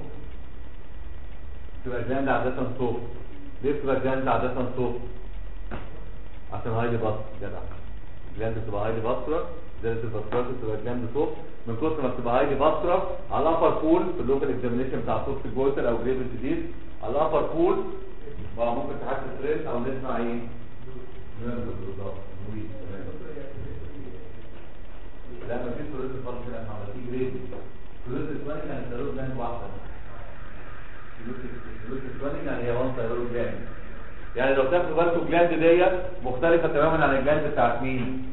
تبقى جلاند عادة سوفت ليه بتبقى جلاند عادة سوفت عشان هايلي باس جدع جلاند بتبقى هايلي باسرة جلاند الباسرات بتبقى جلاند سوفت من كتر ما بتبقى هايلي باسرة على الابر بول في اللوكال اكزامينيشن بتاع سوفت جويتر او جريفل ديزيز على الابر بول بقى ممكن تحس ستريس او نسمع ايه نرفز بالظبط نويز لا مفيش سلوك خالص كده احنا عملتين جريد سلوك الثاني كان سلوك جانب واحده سلوك الثاني كان هي وان سلوك جانب يعني لو تاخدوا بالكم الجلاند ديت مختلفه تماما عن الجلاند بتاعت مين؟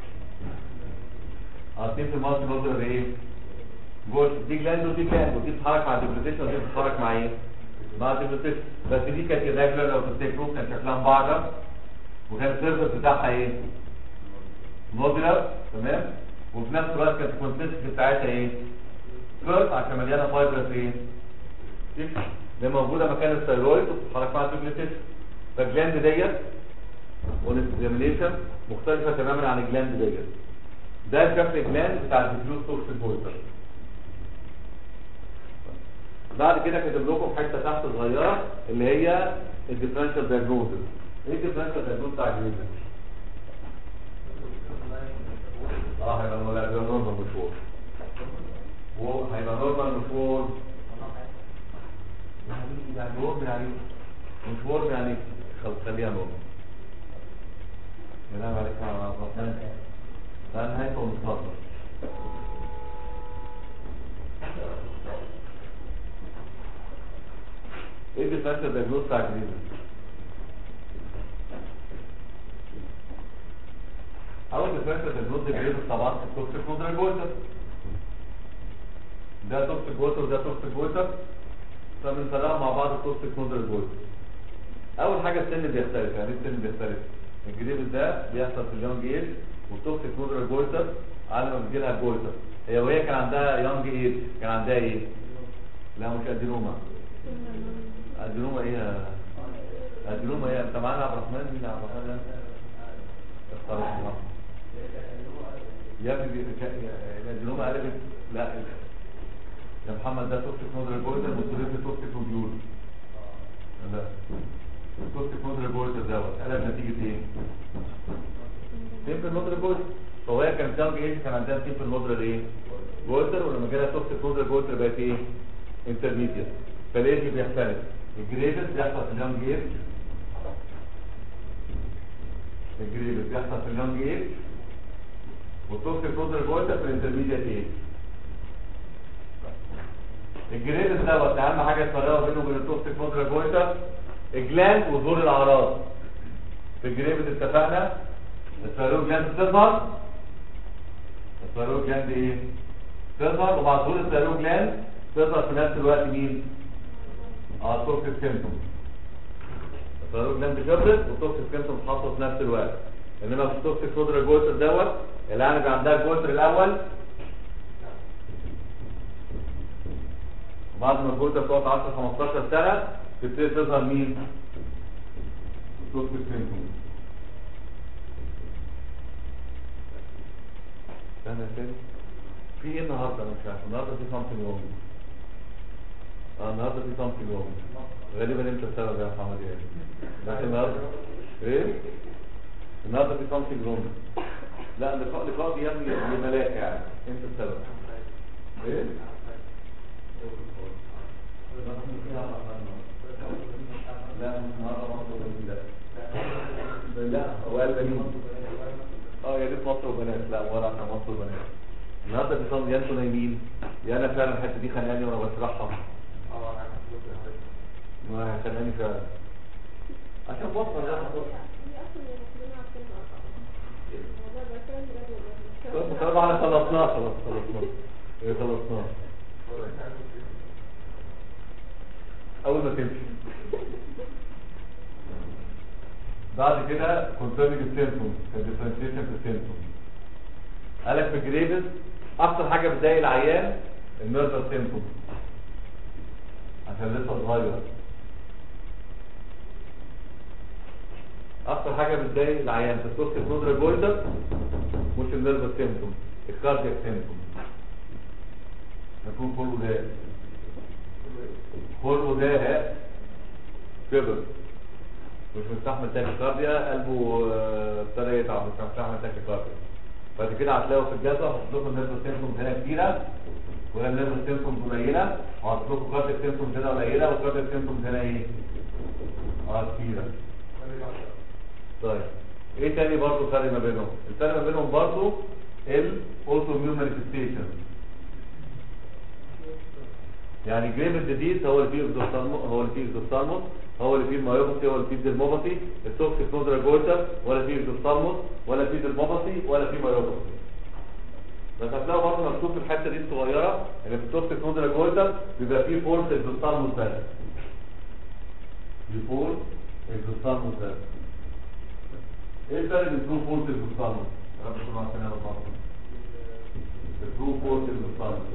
عارفين في المالتي نودر ايه؟ جوه دي جلاند ودي جلاند ودي بتتحرك مع الديبلوتيشن ودي بتتحرك مع ايه؟ مع الديبلوتيشن بس دي كانت irregular لو تفتكروا كان شكلها مبعجر وكان السيرفس بتاعها ايه؟ نودلر تمام؟ وفي نفس الوقت كانت الكونسيستنسي بتاعتها ايه؟ كيرف عشان مليانه فايبرز ايه؟ تكس اللي موجوده مكان الثيرويد وبتتحرك مع الديبلوتيشن فالجلاند ديت والاكزامينيشن مختلفه تماما عن الجلاند ديت ده شكل الجلاند بتاع الديفيوز توكسيك بويتر بعد كده كاتب لكم حته تحت صغيره اللي هي الديفرنشال دايجنوزس ايه الديفرنشال دايجنوز بتاع الجلاند اه هيبقى لا هيبقى نورمال مشهور وهيبقى نورمال مشهور يعني يعني ورم يعني مش ورم يعني خل- خليها نورمال سلام عليكم ورحمة الله وبركاته لا نهايته متفضل ايه الديفرنشال دايجنوز بتاع الجديد اول ديفرنشال دايجنوز الجديد طبعا التوكسيك نودرال جويتر ده توكسيك جويتر وده توكسيك جويتر فبنفرقها مع بعض التوكسيك نودرال جويتر اول حاجه السن بيختلف يعني ايه السن بيختلف الجريب ده بيحصل في اليونج ايج والتوكسيك نودرال جويتر على ما بيجي لها جويتر هي وهي كان عندها يونج ايج كان عندها ايه لا مش ادينوما ادينوما ايه يا- ادينوما ايه انت معانا عبد الرحمن مين عبد الرحمن اختار الله يا ابني دي- كا- يا- الادينوما قلبت لا يا محمد ده توكسيك نودرال جويتر والسوليت توكسيك نوديول لا التوكسيك نودرال جويتر دوت قلب نتيجه ايه؟ سيمبل نودرال جويتر فهو هي كانت يونج ايج كان عندها سيمبل نودرال ايه؟ جويتر ولما جالها توكسيك نودرال جويتر بقت ايه؟ انترميديت فالايج بيختلف الجريدس بيحصل في اليونج ايج الجريدس بيحصل في اليونج ايج والتوكسيك نودرال جويتر في الانترميديت ايج الجريدس دوت اهم حاجه تفرقوا بينه وبين التوكسيك نودرال جويتر الجلاند وظهور الاعراض في الجريدس اتفقنا الثيرويد جلاند بتظهر الثيرويد جلاند ايه تظهر ومع ظهور الثيرويد جلاند تظهر في نفس الوقت مين اه توكسيك سيمتوم الثيرويد جلاند كبرت والتوكسيك سيمتوم حصلت في نفس الوقت انما في التوكسيك صدر الجوتر دوت العين بيبقى عندها الجوتر الاول وبعد ما الجوتر تقعد 10 15 سنه تبتدي تظهر مين التوكسيك سيمتوم استنى تاني في ايه النهارده انا مش عارف النهارده في صمت يومي اه النهارده في صمت يومي غالبا انت السبب يا محمد ايه بس النهارده ايه النهارده في صمت يومي لا لقاء لقاء دي يا ابني لملاك يعني انت السبب ايه لا النهارده مصر وبنات لا لا هو قال بنين اه يا ريت مصر وبنات لا ولا عشان مصر وبنات النهارده في صمت يا انتوا نايمين يا انا فعلا الحته دي خانقاني وانا بشرحها ما خانقاني فعلا عشان بوصل ده طب احنا خلصناه خلاص خلصناه ايه خلصناه اول ما تمشي بعد كده كونسيرنج السيمتوم كديفرنشيشن في السيمتوم قالك في جريفز اكتر حاجه بتضايق العيان النيرفس سيمتوم عشان لسه صغير اكتر حاجه بتضايق العيان في التوكسيك نودر جولدر مش النيرفس سيمتوم الكاردياك سيمتوم يكون كله ده كله ده كبر مش مستحمل تاكيكارديا قلبه آه، ابتدى يتعب مش مستحمل تاكيكارديا بعد كده هتلاقوا في الجدول هحط لكم النيرفس سيمتومز هنا كتيره وهنا النيرفس سيمتومز قليله وهحط لكم كاردياك سيمتومز هنا قليله والكاردياك سيمتومز هنا ايه؟ اه كتيره طيب ايه تاني برضه فرق ما بينهم الفرق ما بينهم برضه الاوتو اميون مانيفستيشن يعني جريف الديديز هو اللي فيه اكزوثالموس هو اللي فيه اكزوثالموس هو اللي فيه المايوباثي هو اللي فيه الديرموباثي التوكسيك نودرا جوتا ولا فيه اكزوثالموس ولا فيه ديرموباثي ولا فيه مايوباثي بس هتلاقوا برضه مكتوب في الحته دي الصغيره ان في التوكسيك نودرا جوتا بيبقى فيه فورس اكزوثالموس بس بيفور اكزوثالموس بس ايه الفرق بين ترو فورس اكزوثالموس؟ يا رب تكونوا عارفين انا بطلع الترو فورس اكزوثالموس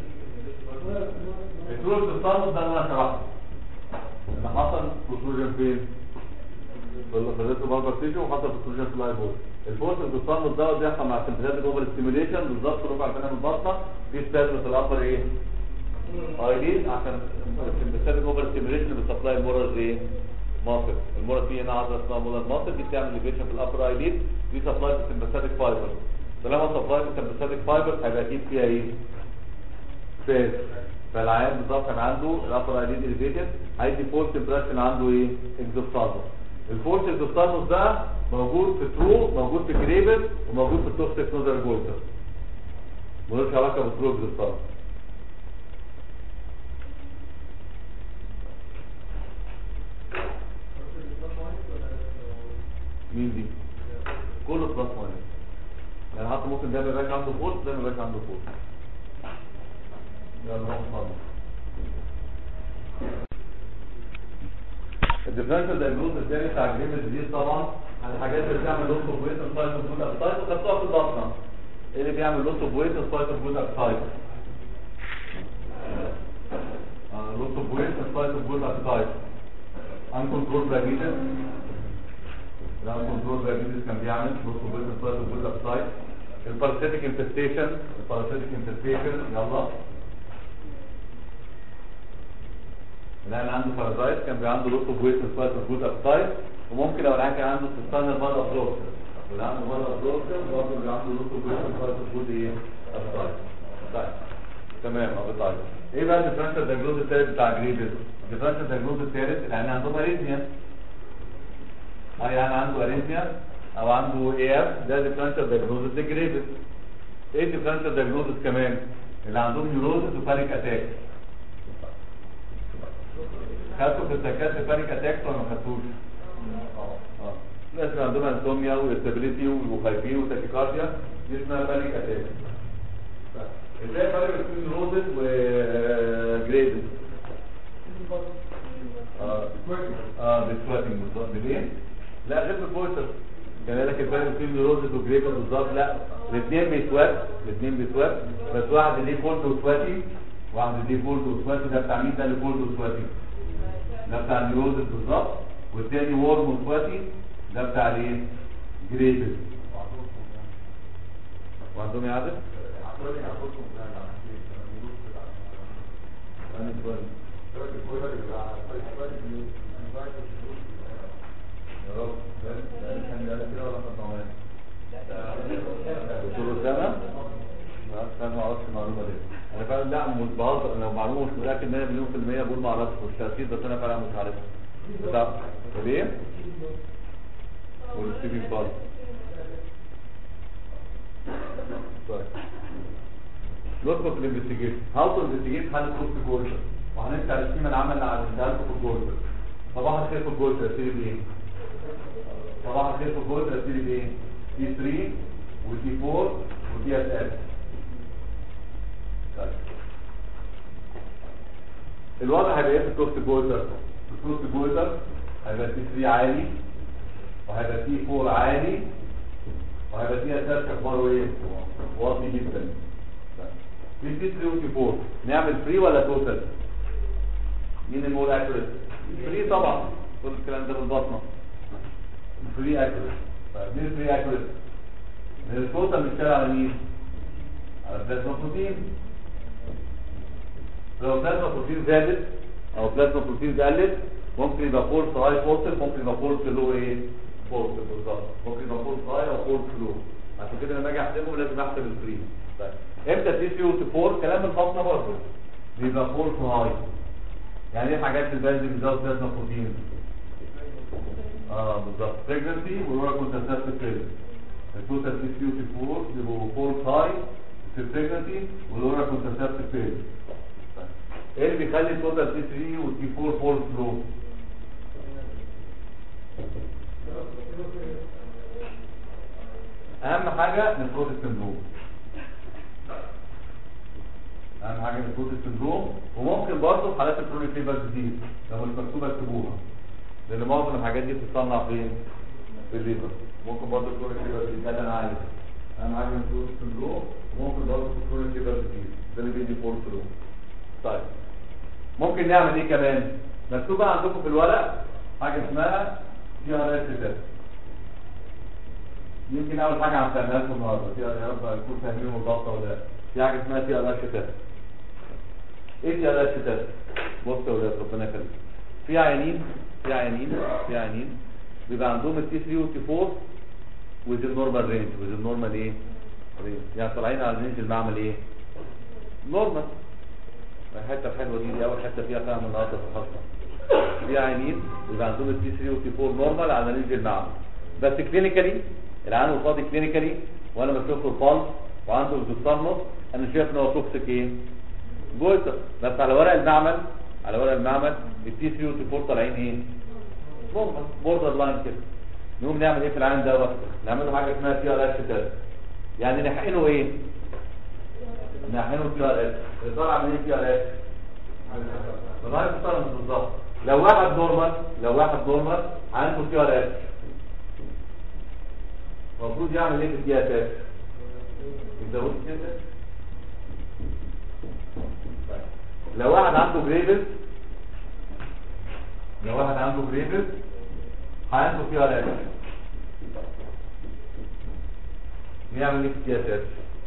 الترو اكزوثالموس ده اللي انا شرحته اللي حصل بروتروجن فين؟ في الفازيتو باربر تيشو وحصل بروتروجن في اللايبول الفورس اكزوثالموس ده بيحصل مع السمبثيتيك اوفر ستيميوليشن بالظبط ربع سنه من البطنه في ستازم في الابر ايه؟ ايليد عشان السمبثيتيك اوفر ستيميوليشن بتسبلاي المورز ايه؟ ماسل المرض فيه هنا عضله اسمها مولر ماسل دي بتعمل ليفيشن في الابر ايليد دي سبلاي في السمبثيتيك فايبر طالما سبلاي في السمبثيتيك فايبر هيبقى اكيد فيها ايه؟ فاز فالعيان بالظبط كان عنده الابر ايليد اليفيتد هيدي فورس امبريشن عنده ايه؟ اكزوستالموس الفورس اكزوستالموس ده موجود في ترو موجود في جريبل وموجود في التوكسيك نودر جولتر ملوش علاقه بالترو اكزوستالموس مين دي؟ كله بلس ماينس يعني حتى ممكن ده ما يبقاش عنده فورس ده ما يبقاش عنده فورس يلا نروح نصلي الديفرنشال دايجنوز الثاني بتاع جريم الديزيز طبعا على الحاجات اللي بتعمل لوس اوف ويت سايت اوف جود ابسايت وخدتوها في البطنه ايه اللي بيعمل لوس اوف ويت سايت اوف جود ابسايت لوس اوف ويت سايت اوف جود ابسايت uncontrolled diabetes لو كنترول دايابيتس كان بيعمل بص بص بص بص ابسايد الباراسيتيك انفستيشن الباراسيتيك انفستيشن يلا لا اللي عنده بارازايت كان بيبقى عنده لوس اوف ويت سبايت اوف جود ابسايد وممكن لو العيان كان عنده سيستانر بار ابزوربشن اللي عنده بار ابزوربشن برضه بيبقى عنده لوس اوف ويت سبايت اوف جود ايه ابسايد طيب تمام ابو طيب ايه بقى الديفرنشال دايجنوز الثالث بتاع جريفز الديفرنشال دايجنوز الثالث العيان عندهم اريثميا اه يعني عنده اريثميا او عنده اي اف ده ديفرنشال دايجنوزس لجريفز ايه ديفرنشال دايجنوزس كمان اللي عندهم نيوروزس وبانيك اتاك خدتوا في السكات بانيك اتاك ولا ما خدتوش؟ اه الناس اللي عندهم انسوميا وارتابيليتي وخايفين وتاكيكارديا دي اسمها بانيك اتاك والجريبس بالظبط لا الاثنين بيسوات الاثنين بيسوات بس واحد ليه كولد وسواتي واحد ليه كولد وسواتي ده بتاع مين ده اللي كولد وسواتي ده بتاع النيوروزس بالظبط والتاني وورم وسواتي ده بتاع الايه جريبس وعندهم يا عادل أنا سؤال. يا رب ده ده كان ده كده ولا كان طعمان دكتور اسامه لا انا ما اعرفش المعلومه دي انا فعلا لا مش بهزر انا لو معلومه مش متاكد 100 مليون في المية بقول ما اعرفش مش تاكيد بس انا فعلا مش عارفها بتاع طب ايه؟ والستيفن بال طيب ندخل في الانفستيجيشن هاو تو انفستيجيت حاله كوست جولد وهنفتح السيما العمل اللي عملتها لكم في الجولد صباح الخير في الجولد ابتدي بايه؟ صباح الخير في الجولد ابتدي بايه؟ تي 3 وتي 4 وتي اس اس طيب الوضع هيبقى ايه في الكوست جولدر؟ الكوست جولدر هيبقى تي 3 عالي وهيبقى تي 4 عالي وهيبقى تي اس اس اخباره ايه؟ واطي جدا في تي 3 وتي 4 نعمل فري ولا توتال؟ مين المور اكيوريت؟ فري طبعا كل الكلام ده بالبطنه فري اكيوريت طيب مين الفري اكيوريت؟ لان التوتال بيشتغل على مين؟ على بلازما بروتين لو بلازما بروتين زادت او بلازما بروتين قلت ممكن يبقى فورس هاي فورس ممكن يبقى فورس لو ايه؟ فورس بالظبط ممكن يبقى فورس هاي او فورس لو عشان كده لما اجي احسبهم لازم احسب الفري طيب امتى تي 3 وتي 4 كلام الفصل برضه بيبقى فورس هاي يعني ايه حاجات البنزين بتزود بلازما بروتين اه بالظبط بريجنسي والاورا كونتنسات بريجنسي التوتال تي 3 وتي 4 بيبقوا فورس هاي في البريجنسي والاورا كونتنسات بريجنسي ايه اللي بيخلي التوتال تي 3 وتي 4 فورس لو اهم حاجه نفروتيك سندروم اهم حاجه نفروتيك سندروم وممكن برضه في حالات الكرونيك ليفر ديزيز لو مش مكتوبه اكتبوها لان معظم الحاجات دي بتتصنع فين في الليفر ممكن برضه الكرونيك ليفر ديزيز ده اللي انا عايزه اهم حاجه نفروتيك سندروم وممكن برضه في الكرونيك ليفر ديزيز ده اللي بيدي فورس لو طيب ممكن نعمل ايه كمان مكتوبه عندكم في الورق حاجه اسمها سي ار اس تيست يمكن اول حاجه هنسالها لكم النهارده سي ار يا رب يكون فاهمين الضغطه ولا في حاجه اسمها سي ار اس تيست ايه سي ار اس تيست بصوا يا ولاد ربنا يخليك في عيانين في عيانين في عيانين بيبقى عندهم التي 3 والتي 4 وذ النورمال رينج وذ النورمال ايه رينج يعني طالعين على الرينج المعمل ايه نورمال الحته الحلوه دي دي اول حته فيها فهم النهارده في الحصه في عيانين بيبقى عندهم التي 3 والتي 4 نورمال على رينج المعمل بس كلينيكالي العيان قصادي كلينيكالي وانا بشوف له البلس وعنده الدوستانوس انا شايف ان هو توكسيك ايه جويتر بس على ورق المعمل على ورق المعمل التي 3 والتي 4 طالعين ايه نورمال بوردر لاين كده نقوم نعمل ايه في العيان دوت نعمل له حاجه اسمها تي ار اس تيست يعني نحقنه ايه نحقنه تي ار اس طالع من ايه تي ار اس لغايه الطرف بالظبط لو واحد نورمال لو واحد نورمال عنده تي ار اس المفروض يعمل ايه في التي ار اس يزود كده لو واحد عنده جريفز لو واحد عنده جريفز عنده تي ار اس يعمل ايه في التي ار اس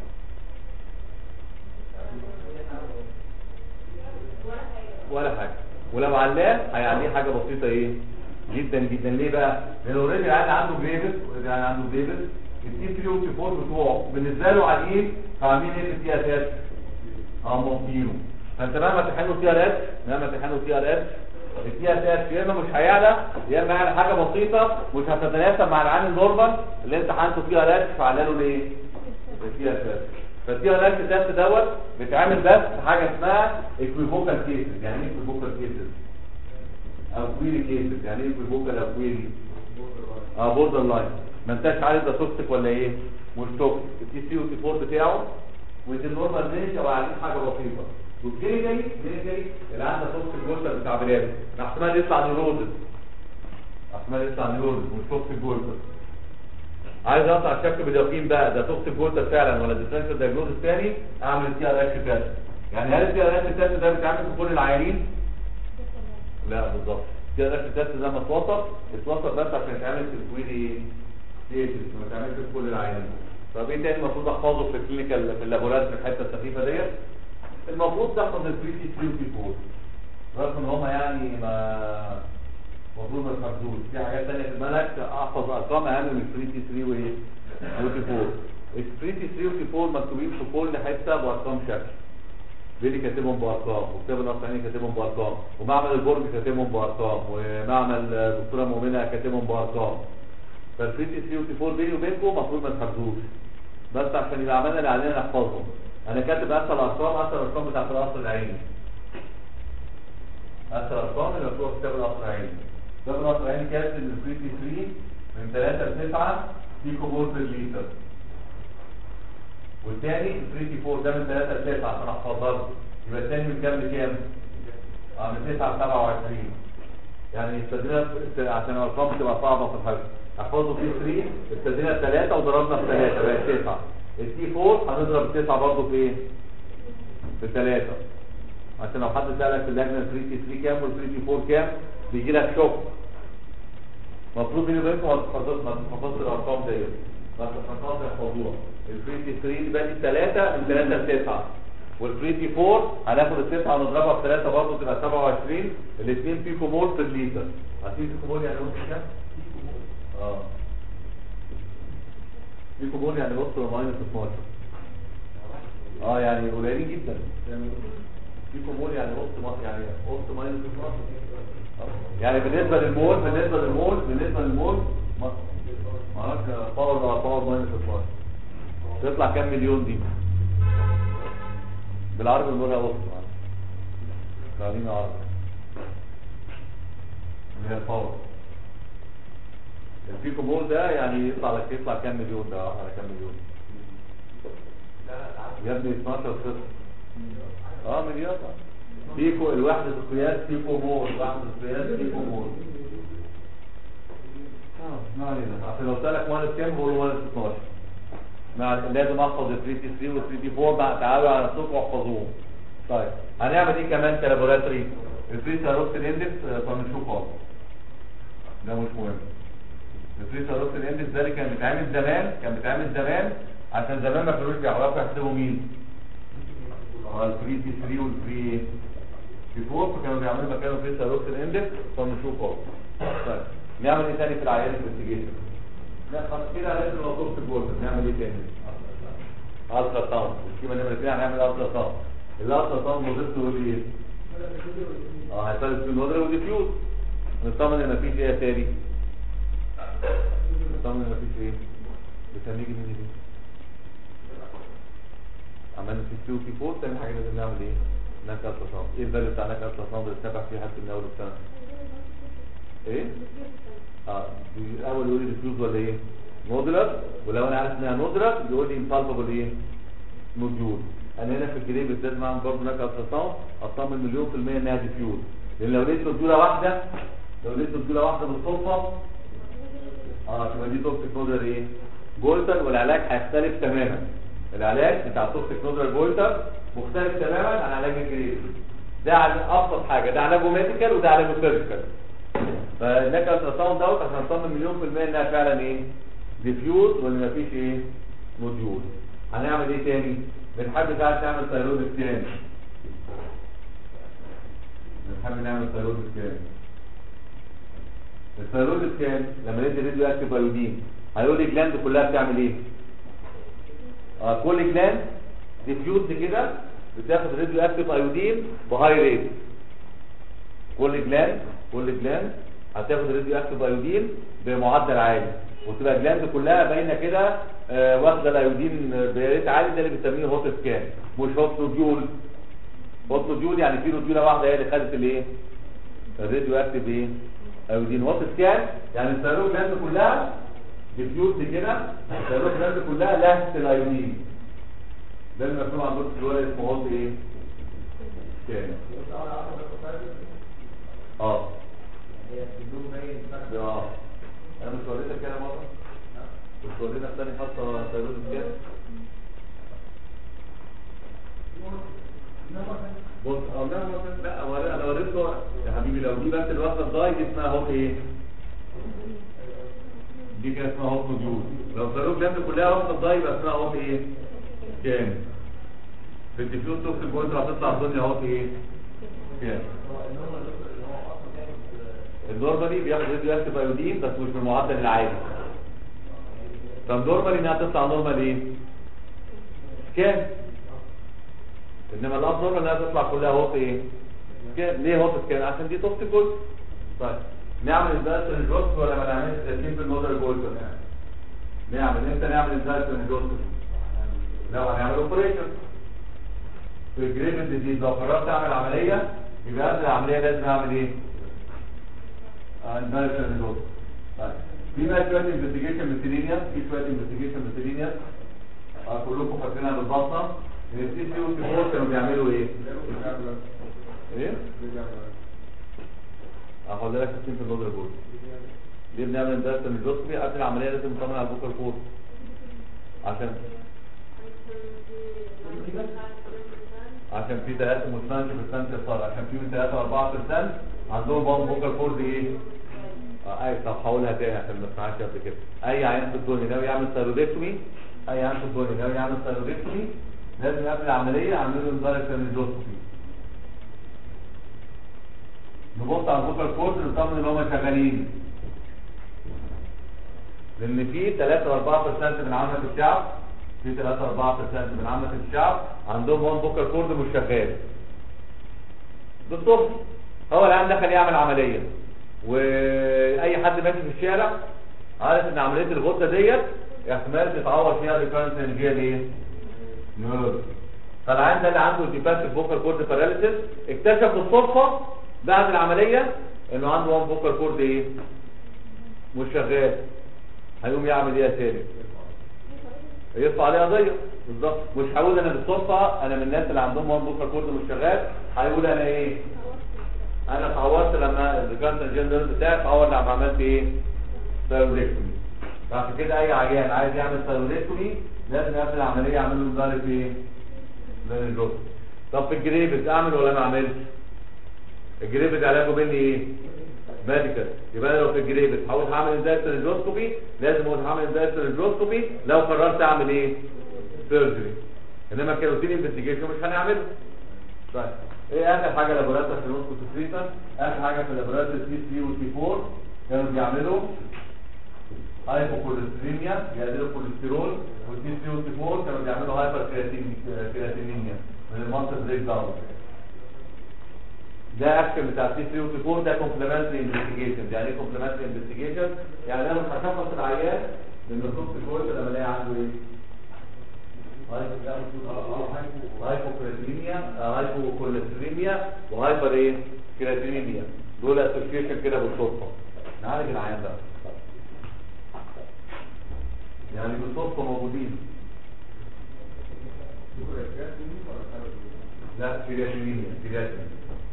ولا حاجه ولو علاه هيعليه حاجه بسيطه ايه جدا جدا ليه بقى لان اوريدي العيال عنده جريفز اوريدي العيال عنده جريفز التي 3 والتي 4 بتوعه بالنسبه له عاليين فعاملين ايه في التي اس اس اه موطينه فانت مهما تحنه تي ار اس مهما تحنه تي ار اس التي اس اس يا اما مش هيعلى يا اما هيعلى حاجه بسيطه مش هتتناسب مع العين النورمال اللي انت حنته تي ار اس فعلى له ليه التي اس اس فالتي ار اس تيست دوت بيتعمل بس في حاجه اسمها ايكويفوكال كيسز يعني ايه ايكويفوكال كيسز او كويري كيسز يعني ايه ايكويفوكال او كويري اه بوردر لاين ما انتش عارف ده توكسيك ولا ايه مش توكسيك التي 3 والتي 4 بتاعه وذ النورمال رينج او عايزين حاجه بسيطه والكلينيكالي كلينيكالي اللي عنده توكسيك جولتر بتاع بلاد احتمال يطلع نيروزس احتمال يطلع نيروزس مش توكسيك جولتر عايز اقطع الشك باليقين بقى ده توكسيك جولتا فعلا ولا ديفرنشال دايجنوستس تاني اعمل التي ار اتش تيست يعني هل التي ار اتش تيست ده بيتعمل في كل العيانين؟ لا بالظبط التي ار اتش تيست ده ما اتوصف اتوصف بس عشان يتعمل في الكويري ستيجز ما يتعملش في كل العيانين طب ايه تاني المفروض احفظه في الكلينيكال في اللابورات في الحته السخيفه ديت المفروض تحفظ البريتي 3 4 رغم ان هما يعني ما المفروض ما يفهموش في حاجات تانية في المنهج احفظ ارقام اهم من 3 3 وايه و 4 ال 3 3 و 4 مكتوبين في كل حته بارقام شكل بيلي كاتبهم بارقام وكتاب الاصلاني كاتبهم بارقام ومعمل البرج كاتبهم بارقام ومعمل الدكتوره مؤمنه كاتبهم بارقام فال 3 3 و 4 بيني وبينكم المفروض ما تحفظوش بس عشان يبقى عملنا اللي علينا نحفظهم انا كاتب اسهل ارقام اسهل ارقام بتاعت القصر العيني اسهل ارقام اللي مكتوبه في كتاب القصر العيني كتاب القصر العيني كاتب ان 3 3 من 3 ل 9 بيكو مول بير لتر والتاني 3 4 ده من 3 ل 9 عشان احفظها لكم. يبقى التاني من كام لكام؟ اه من 9 ل 27 يعني ابتدينا عشان الارقام تبقى صعبه في الحفظ احفظوا في 3 ابتدينا بثلاثه وضربنا في 3 بقت 9 التي 4 هنضرب 9 برضه في ايه؟ في 3 عشان لو حد سالك في اللجنه 3 تي 3 كام وال 3 تي 4 كام بيجي لك شوك المفروض بيني وبينكم ما تحفظوش ما تحفظوش الارقام ديت ما تحفظوش يحفظوها ال 3 تي 3 اللي باقي 3 من 3 ل 9 وال 3 تي 4 هناخد التسعه ونضربها في 3 برضه تبقى 27 الاثنين بيكو مول في الليتر عارفين بيكو مول يعني نص كام؟ اه بيكو مول يعني نص ماينس 12 اه يعني قليلين جدا بيكو مول يعني نص ما- يعني نص ماينس 12 آه. يعني بالنسبه للمول بالنسبه للمول بالنسبه للمول ما معرفش باور باور ماينس 12 تطلع كام مليون دي بالعربي بنقولها وسط خلينا عربي اللي هي الباور البيكو مول ده يعني يطلع لك يطلع كام مليون ده على كام مليون يا ابني 12 صفر اه مليار آه. بيكو الوحدة القياس بيكو مول وحدة القياس بيكو مول اه ما علينا عشان لو سألك ماينس كام بقول له ماينس 12 مع لازم احفظ ال 3 تي 3 وال 3 تي 4 بقى تعالوا على نفسكم واحفظوهم طيب هنعمل ايه كمان كلابوراتوري الفري ساروكسين اندكس فمنشوف خالص ده مش مهم الفري ساروكسين اندكس ده اللي كان بيتعمل زمان كان بيتعمل زمان عشان زمان ما كانوش بيعرفوا يحسبوا مين اه الفري تي 3 والفري تي 4 فكانوا بيعملوا مكانه فري ساروكسين اندكس فمنشوف خالص طيب نعمل ايه تاني في العيان انفستيجيشن لا خلاص كده لازم نوصل في الجولد نعمل ايه تاني الترا ساوند السكيما نمره 2 هنعمل الترا ساوند الالترا ساوند وظيفته يقول لي ايه اه هيطلع في النودر وديفيوز نطمن ان مفيش ايه تاني نطمن ان مفيش ايه بتسميه مين دي عملنا في 2 في 4 تاني حاجه لازم نعمل ايه ناك الترا ساوند ايه الفاليو بتاع ناك الترا ساوند اللي اتبع فيه حتى من اول السنه ايه اه الاول يقول لي ديفيوز ولا ايه مودولار ولو انا عارف انها مودولار يقول لي امبالبل ايه نوديول انا هنا في الجريب بالذات بعمل برضه هناك الترا ساوند اطمن مليون في الميه انها ديفيوز لان لو لقيت نوديوله واحده لو لقيت نوديوله واحده بالصدفه اه تبقى دي توكسيك نودولار ايه جولتر والعلاج هيختلف تماما العلاج بتاع توكسيك نودولار جولتر مختلف تماما عن علاج الجريب ده عل- ابسط حاجه ده علاجه ميديكال وده علاجه سيرجيكال فهناك الترا ساوند دوت عشان نطمن مليون في الميه انها فعلا ايه ديفيوز ولا مفيش ايه نوديول هنعمل ايه تاني بنحب ساعات نعمل ثيرويد سكان بنحب نعمل ثيرويد سكان الثيرويد سكان لما ندي راديو اكتيف ايودين هيقول لي الجلاند كلها بتعمل ايه اه كل جلاند ديفيوز كده بتاخد راديو اكتيف ايودين بهاي ريت كل جلاند كل جلاند هتاخد راديو اكتيف ايودين بمعدل عالي وتبقى الجلاند كلها باينه كده آه، واخده الايودين بريت عالي ده اللي بنسميه هوت سكان مش هوت نوديول هوت نوديول يعني في نوديوله واحده هي اللي خدت الايه الراديو اكتيف ايه ايودين هوت سكان يعني الثيرويد جلاند كلها ديفيوز كده الثيرويد جلاند كلها لهت الايودين ده اللي مكتوب عندكم في الورق اسمه هوت ايه سكان اه اه انا مش وريتك كده مره مش ورينا الثاني حاطه سيروز كام بص اه لا لا لا هو انا وريته يا حبيبي لو دي بس الوحده الضاي دي اسمها هوك ايه دي كده اسمها هوك موديول لو سيروز جنب كلها وحده الضاي يبقى اسمها هوك ايه كام في الديفيوز توكسيك بوينتر هتطلع الدنيا هوك ايه كام النورمالي بياخد راديو اكتيف ايودين بس مش بالمعدل العالي فالنورمالي انها تطلع نورمال ايه كام انما الاب نورمال انها تطلع كلها هوت ايه كام ليه هوت كام عشان دي توكسيك جولد طيب نعمل ازاي الجوست ولا ما نعملش 30 في المودر جولد نعمل امتى نعمل ازاي الجوست لو هنعمل اوبريشن في الجريفن ديزيز لو قررت اعمل عمليه يبقى قبل العمليه لازم اعمل ايه البالشن الجوست طيب في بقى شويه انفستيجيشن مثلينيا في شويه انفستيجيشن مثلينيا اه كلكم فاكرينها بالبطنه ان السي سي والسي 4 كانوا بيعملوا ايه؟ ايه؟ هقول لك السين في النودر بول ليه بنعمل ده الجوستمي قبل العمليه لازم نطمن على البوكر فور عشان عشان في ثلاثة مستنج في السنة صار عشان في من 3 4 عندهم بون بوكر فور دي ايه؟ آه، اي طب هقولها تاني عشان ما اسمعهاش قبل كده اي عيان في الدنيا ناوي يعمل ثايرويدكتومي اي عيان في الدنيا ناوي يعمل ثايرويدكتومي لازم قبل العمليه اعمل له دايركت انجوستومي نبص على البوكر كورد نطمن ان هم شغالين لان في 3 4% من عامه الشعب في 3 4% من عامه الشعب عندهم وان بوكر كورد مش شغال بالظبط هو الان دخل يعمل عمليه واي حد ماشي في الشارع عارف ان عمليه الغده ديت احتمال تتعور فيها ريكارنت انرجيا ايه؟ نيورو فالعيان ده اللي عنده ديفاسيف بوكر كورد باراليسيس اكتشف بالصدفه بعد العمليه انه عنده وان بوكر كورد ايه؟ مش شغال هيقوم يعمل ايه يا تاني؟ يرفع عليه قضيه بالظبط مش هقول انا بالصدفه انا من الناس اللي عندهم وان بوكر كورد مش شغال هيقول انا ايه؟ انا اتعورت لما الكانت الجندر بتاعي اتعور لما عملت ايه ثايرويدكتومي عشان كده اي عيان عايز يعمل ثايرويدكتومي لازم قبل العمليه اعمل له مدرب ايه للجوز طب في الجريفز اعمل ولا ما اعملش الجريفز علاجه مني ايه ميديكال يبقى انا لو في الجريفز حاول اعمل ازاي سيرجوسكوبي لازم اقول هعمل ازاي سيرجوسكوبي لو قررت اعمل ايه سيرجري انما كيروتين انفستيجيشن مش هنعمله طيب ايه اخر حاجه لابوراتوري في النوسكوتريتا اخر حاجه في اللابوراتوري سي 3 وسي 4 كانوا بيعملوا هايبوكوليستريميا بيقللوا الكوليسترول والسي 3 وسي 4 كانوا بيعملوا هايبر كرياتينيميا من المنطق بريك داون ده اكشن بتاع سي 3 وسي 4 ده كومبلمنتري انفستيجيشن يعني ايه كومبلمنتري انفستيجيشن يعني انا مش هشخص العيان لان الكورتيكويد لما الاقي عنده ايه هايبوكرياتينيميا هايبوكوليستريميا وهايبر ايه كرياتينيميا دول اسوشيشن كده بالصدفه نعالج العيان ده يعني بالصدفه موجودين لا كرياتينيميا كرياتين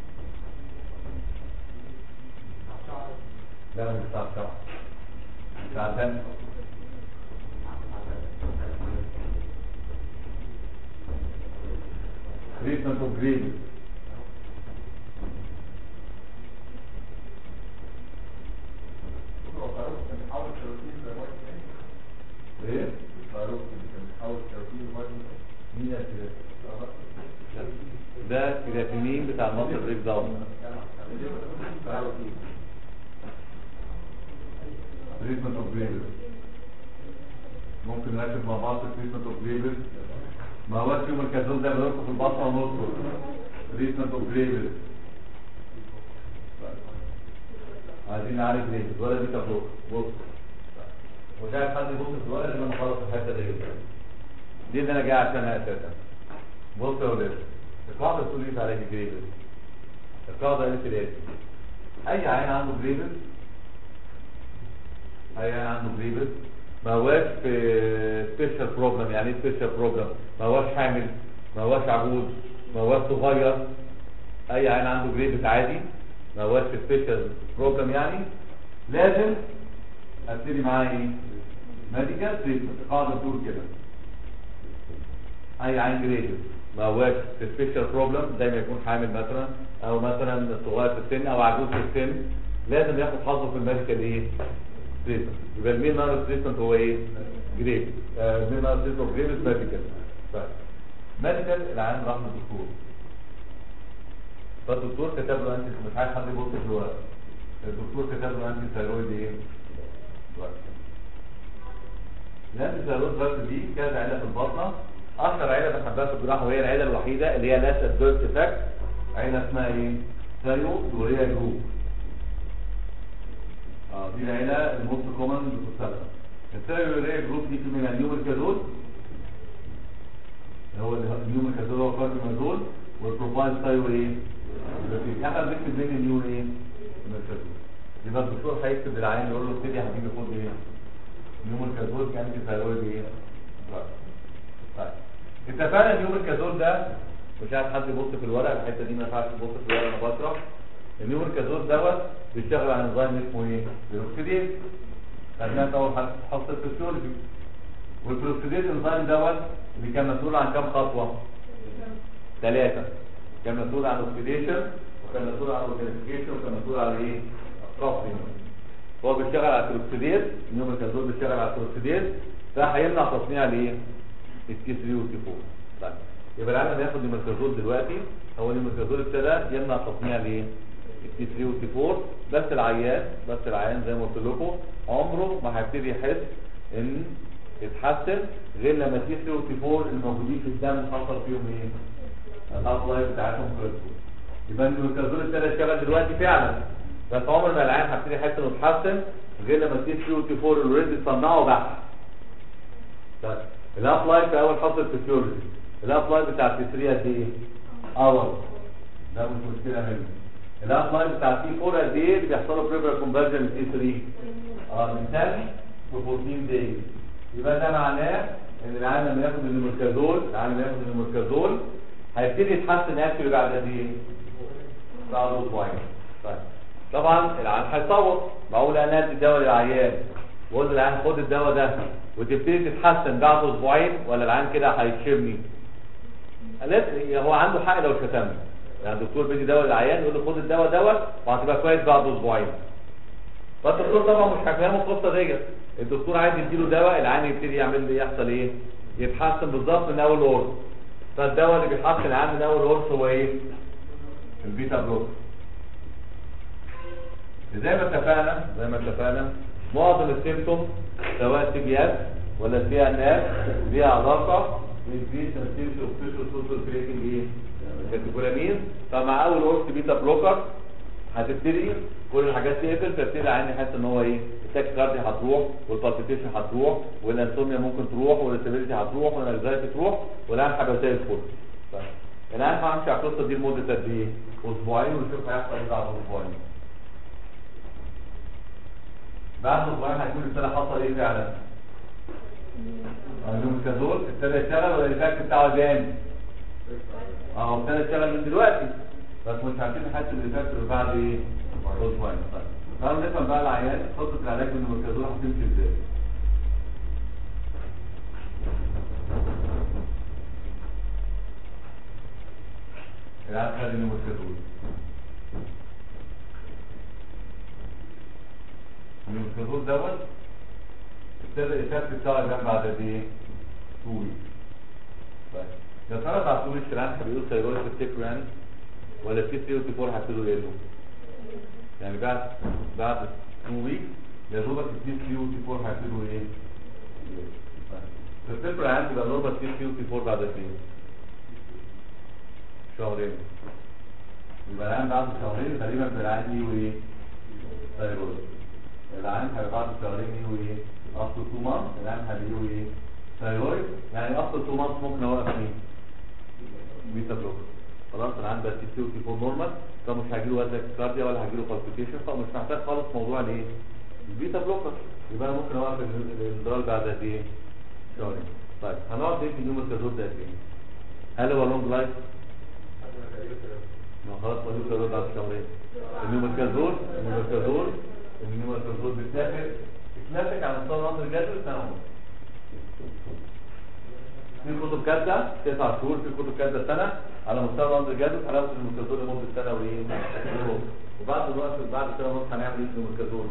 لا مش بتاع الشعر بتاع الدم treatment of grievance. ايه؟ مين ده كرياتينين بتاع المصل بريك داون تريتمنت اوف جريفز ممكن نركز مع بعض في تريتمنت اوف جريفز ما هوش يوم الكازون ده بنركب في البطنه ونصه تريتمنت اوف جريفز عايزين نعالج جريفز ولا دي تفوق بص مش عايز حد يبص في الورقه اللي انا خلاص في الحته دي دي اللي انا جاي عشانها اساسا بص يا ولاد القاعده بتقول ايه عليك جريفز القاعده قالت ايه اي عين عنده جريفز اي عين عنده جريفز ما هواش في سبيشال بروبلم يعني ايه سبيشال بروبلم ما هواش حامل ما هواش عجوز ما هواش صغير اي عين عنده جريفز عادي ما هواش في سبيشال بروبلم يعني لازم ابتدي معاه ايه ميديكال تريتمنت قاعده بتقول كده اي عين جريدد ما هواش سبيشال بروبلم زي ما يكون حامل مثلا او مثلا صغير في السن او عجوز في السن لازم ياخد حظه في الميديكال ايه تريتمنت يبقى المين نار تريتمنت هو ايه جريد المين نار تريتمنت جريد ميديكال ميديكال العيان راح للدكتور فالدكتور كتب له انت مش عايز حد يبص في الورق الدكتور كتب له انت ثيرويد ايه دلوقتي الانتي ثيرويد دراج دي كانت عيله في البطنه اشهر عيله بنحبها في الجراحه وهي العيله الوحيده اللي هي لاس ادويرت افكت عيله اسمها ايه ثايو دوريا جروب اه دي العيله الموست كومن بتستخدم الثايو دوريا جروب دي في منها النيوميكازول اللي هو النيوميكازول هو كاربيمازول والبروفايل ثايو ايه احنا بنكتب بين النيو ايه النيوميكازول يبقى الدكتور هيكتب للعيان يقول له ابتدي يا حبيبي خد ايه النيوميكازول كان في ثايرويد ايه دراج. طيب اتفقنا اليوم الكازول ده مش عايز حد يبص في الورق الحته دي ما ينفعش تبص في الورق انا بشرح اليوم الكازول دوت بيشتغل على نظام اسمه ايه؟ بيروكسيديز خدناه في اول حصه حصه الفسيولوجي والبيروكسيديز انزيم دوت اللي كان مسؤول عن كام خطوه؟ ثلاثه كان مسؤول عن اوكسيديشن وكان مسؤول عن اوكسيديشن وكان مسؤول عن ايه؟ رفض هو بيشتغل على البيروكسيديز اليوم الكازول بيشتغل على البيروكسيديز فهيمنع تصنيع الايه؟ التي 3 والتي 4 طيب يبقى العالم بياخد الميركازول دلوقتي هو الميركازول ابتدى يمنع تصنيع الايه؟ التي 3 والتي 4 بس العيان بس العيان زي ما قلت لكم عمره ما هيبتدي يحس ان يتحسن غير لما التي 3 والتي 4 الموجودين في الدم حصل فيهم ايه؟ الهاف لايف بتاعتهم خلصوا يبقى الميركازول ابتدى يشتغل دلوقتي فعلا بس عمر ما العيان هيبتدي يحس انه اتحسن غير لما التي 3 والتي 4 اللي اوريدي صنعوا بحث طيب الهاف لايف في اول حصه فيسيولوجي الهاف لايف بتاع التي 3 قد ايه؟ اور ده مش مشكله منه الهاف لايف بتاع التي 4 قد ايه بيحصل له بريفر كونفرجن للتي 3 اه من 10 ل 14 دايز يبقى ده معناه ان العيان لما ياخد الميركازول العيان لما ياخد الميركازول هيبتدي يتحسن اكشلي بعد قد ايه؟ بعد اسبوعين طيب طبعا العيان هيصوت معقول انا ادي الدواء للعيان واقول للعيان خد الدواء ده وتبتدي تتحسن بعد اسبوعين ولا العيان كده هيشمني قالت لي هو عنده حق لو شتمني يعني الدكتور بيدي دواء للعيان يقول له خد الدواء دوت وهتبقى كويس بعد اسبوعين فالدكتور طبعا مش هيفهمه القصه ديت الدكتور عايز يديله دواء العيان يبتدي يعمل له يحصل ايه يتحسن بالظبط من اول قرص فالدواء اللي بيحسن العيان من اول قرص هو ايه البيتا بلوك زي ما اتفقنا زي ما اتفقنا معظم السيمتوم سواء سي بي اس ولا سي ان اس ليها علاقه بالانكريس سنسيتيف اوف سوشيال كريتنج ايه كاتيكولامين فمع اول قرص بيتا بلوكر هتبتدي كل الحاجات تقفل فيبتدي العين يحس ان هو ايه التاكيكاردي هتروح والبالبيتيشن هتروح والانسوميا ممكن تروح والستابيليتي هتروح والانكزايتي تروح والعين هيبقى زي الفل طيب. العين هيمشي على القصه دي لمده قد ايه؟ اسبوعين ونشوف هيحصل ايه بعد اسبوعين بعد اسبوعين هيكون ابتدى حصل ايه فعلا؟ النوميكازول ابتدى يشتغل ولا الايفكت بتاعه جامد؟ اه ابتدى يشتغل من دلوقتي بس مش عارفين نحس بالايفكت اللي بعد ايه؟ اسبوعين طيب تعالوا نفهم بقى العيان خطه العلاج بالنوميكازول هتمشي ازاي؟ العيان خد النوميكازول النوميكازول دوت ابتدى الايفكت بتاعه يبان بعد قد ايه؟ 2 ويكس طيب يا ترى بعد 2 ويكس العيان هيبقوا ثيرويد تفتكروا يعني ولا في 3 و 4 هيبتدوا يقلوا؟ يعني بعد بعد 2 ويكس يا دوبك التي 3 و 4 هيبتدوا ايه؟ تفتكروا العيان تبقى نورمال تي 3 و 4 بعد قد ايه؟ شهرين يبقى العيان بعد شهرين تقريبا في العيان ايه وايه؟ ثيرويد العيان هيبقى بعد شهرين ايه وايه؟ up to 2 months العيان هيبقى ايه؟ ثيرويد يعني up to 2 months ممكن اوقف مين؟ بيتا بلوكر خلاص العيان بقى تي 3 و 4 نورمال فمش هيجيله وزن كارديا ولا هيجيله بالبيتيشن فمش محتاج خالص موضوع الايه؟ البيتا بلوكر يبقى انا ممكن اوقف الانضرار بعد قد ايه؟ شهرين طيب هنقعد ايه في اليوم الكازول ده قد ايه؟ هل هو لونج لايف؟ ما خلاص ملوش كازول بعد شهرين النيومركازول النيومركازول النيومركازول بتاخد كلاسيك على مستوى نظر الجدول سنه ونص في كتب كاتبه تسع شهور في كتب كاتبه سنه على مستوى نظر الجدول هناخد المركزول لمده سنه وايه ونص. وبعد الوقت بعد سنه ونص هنعمل ايه في المركزول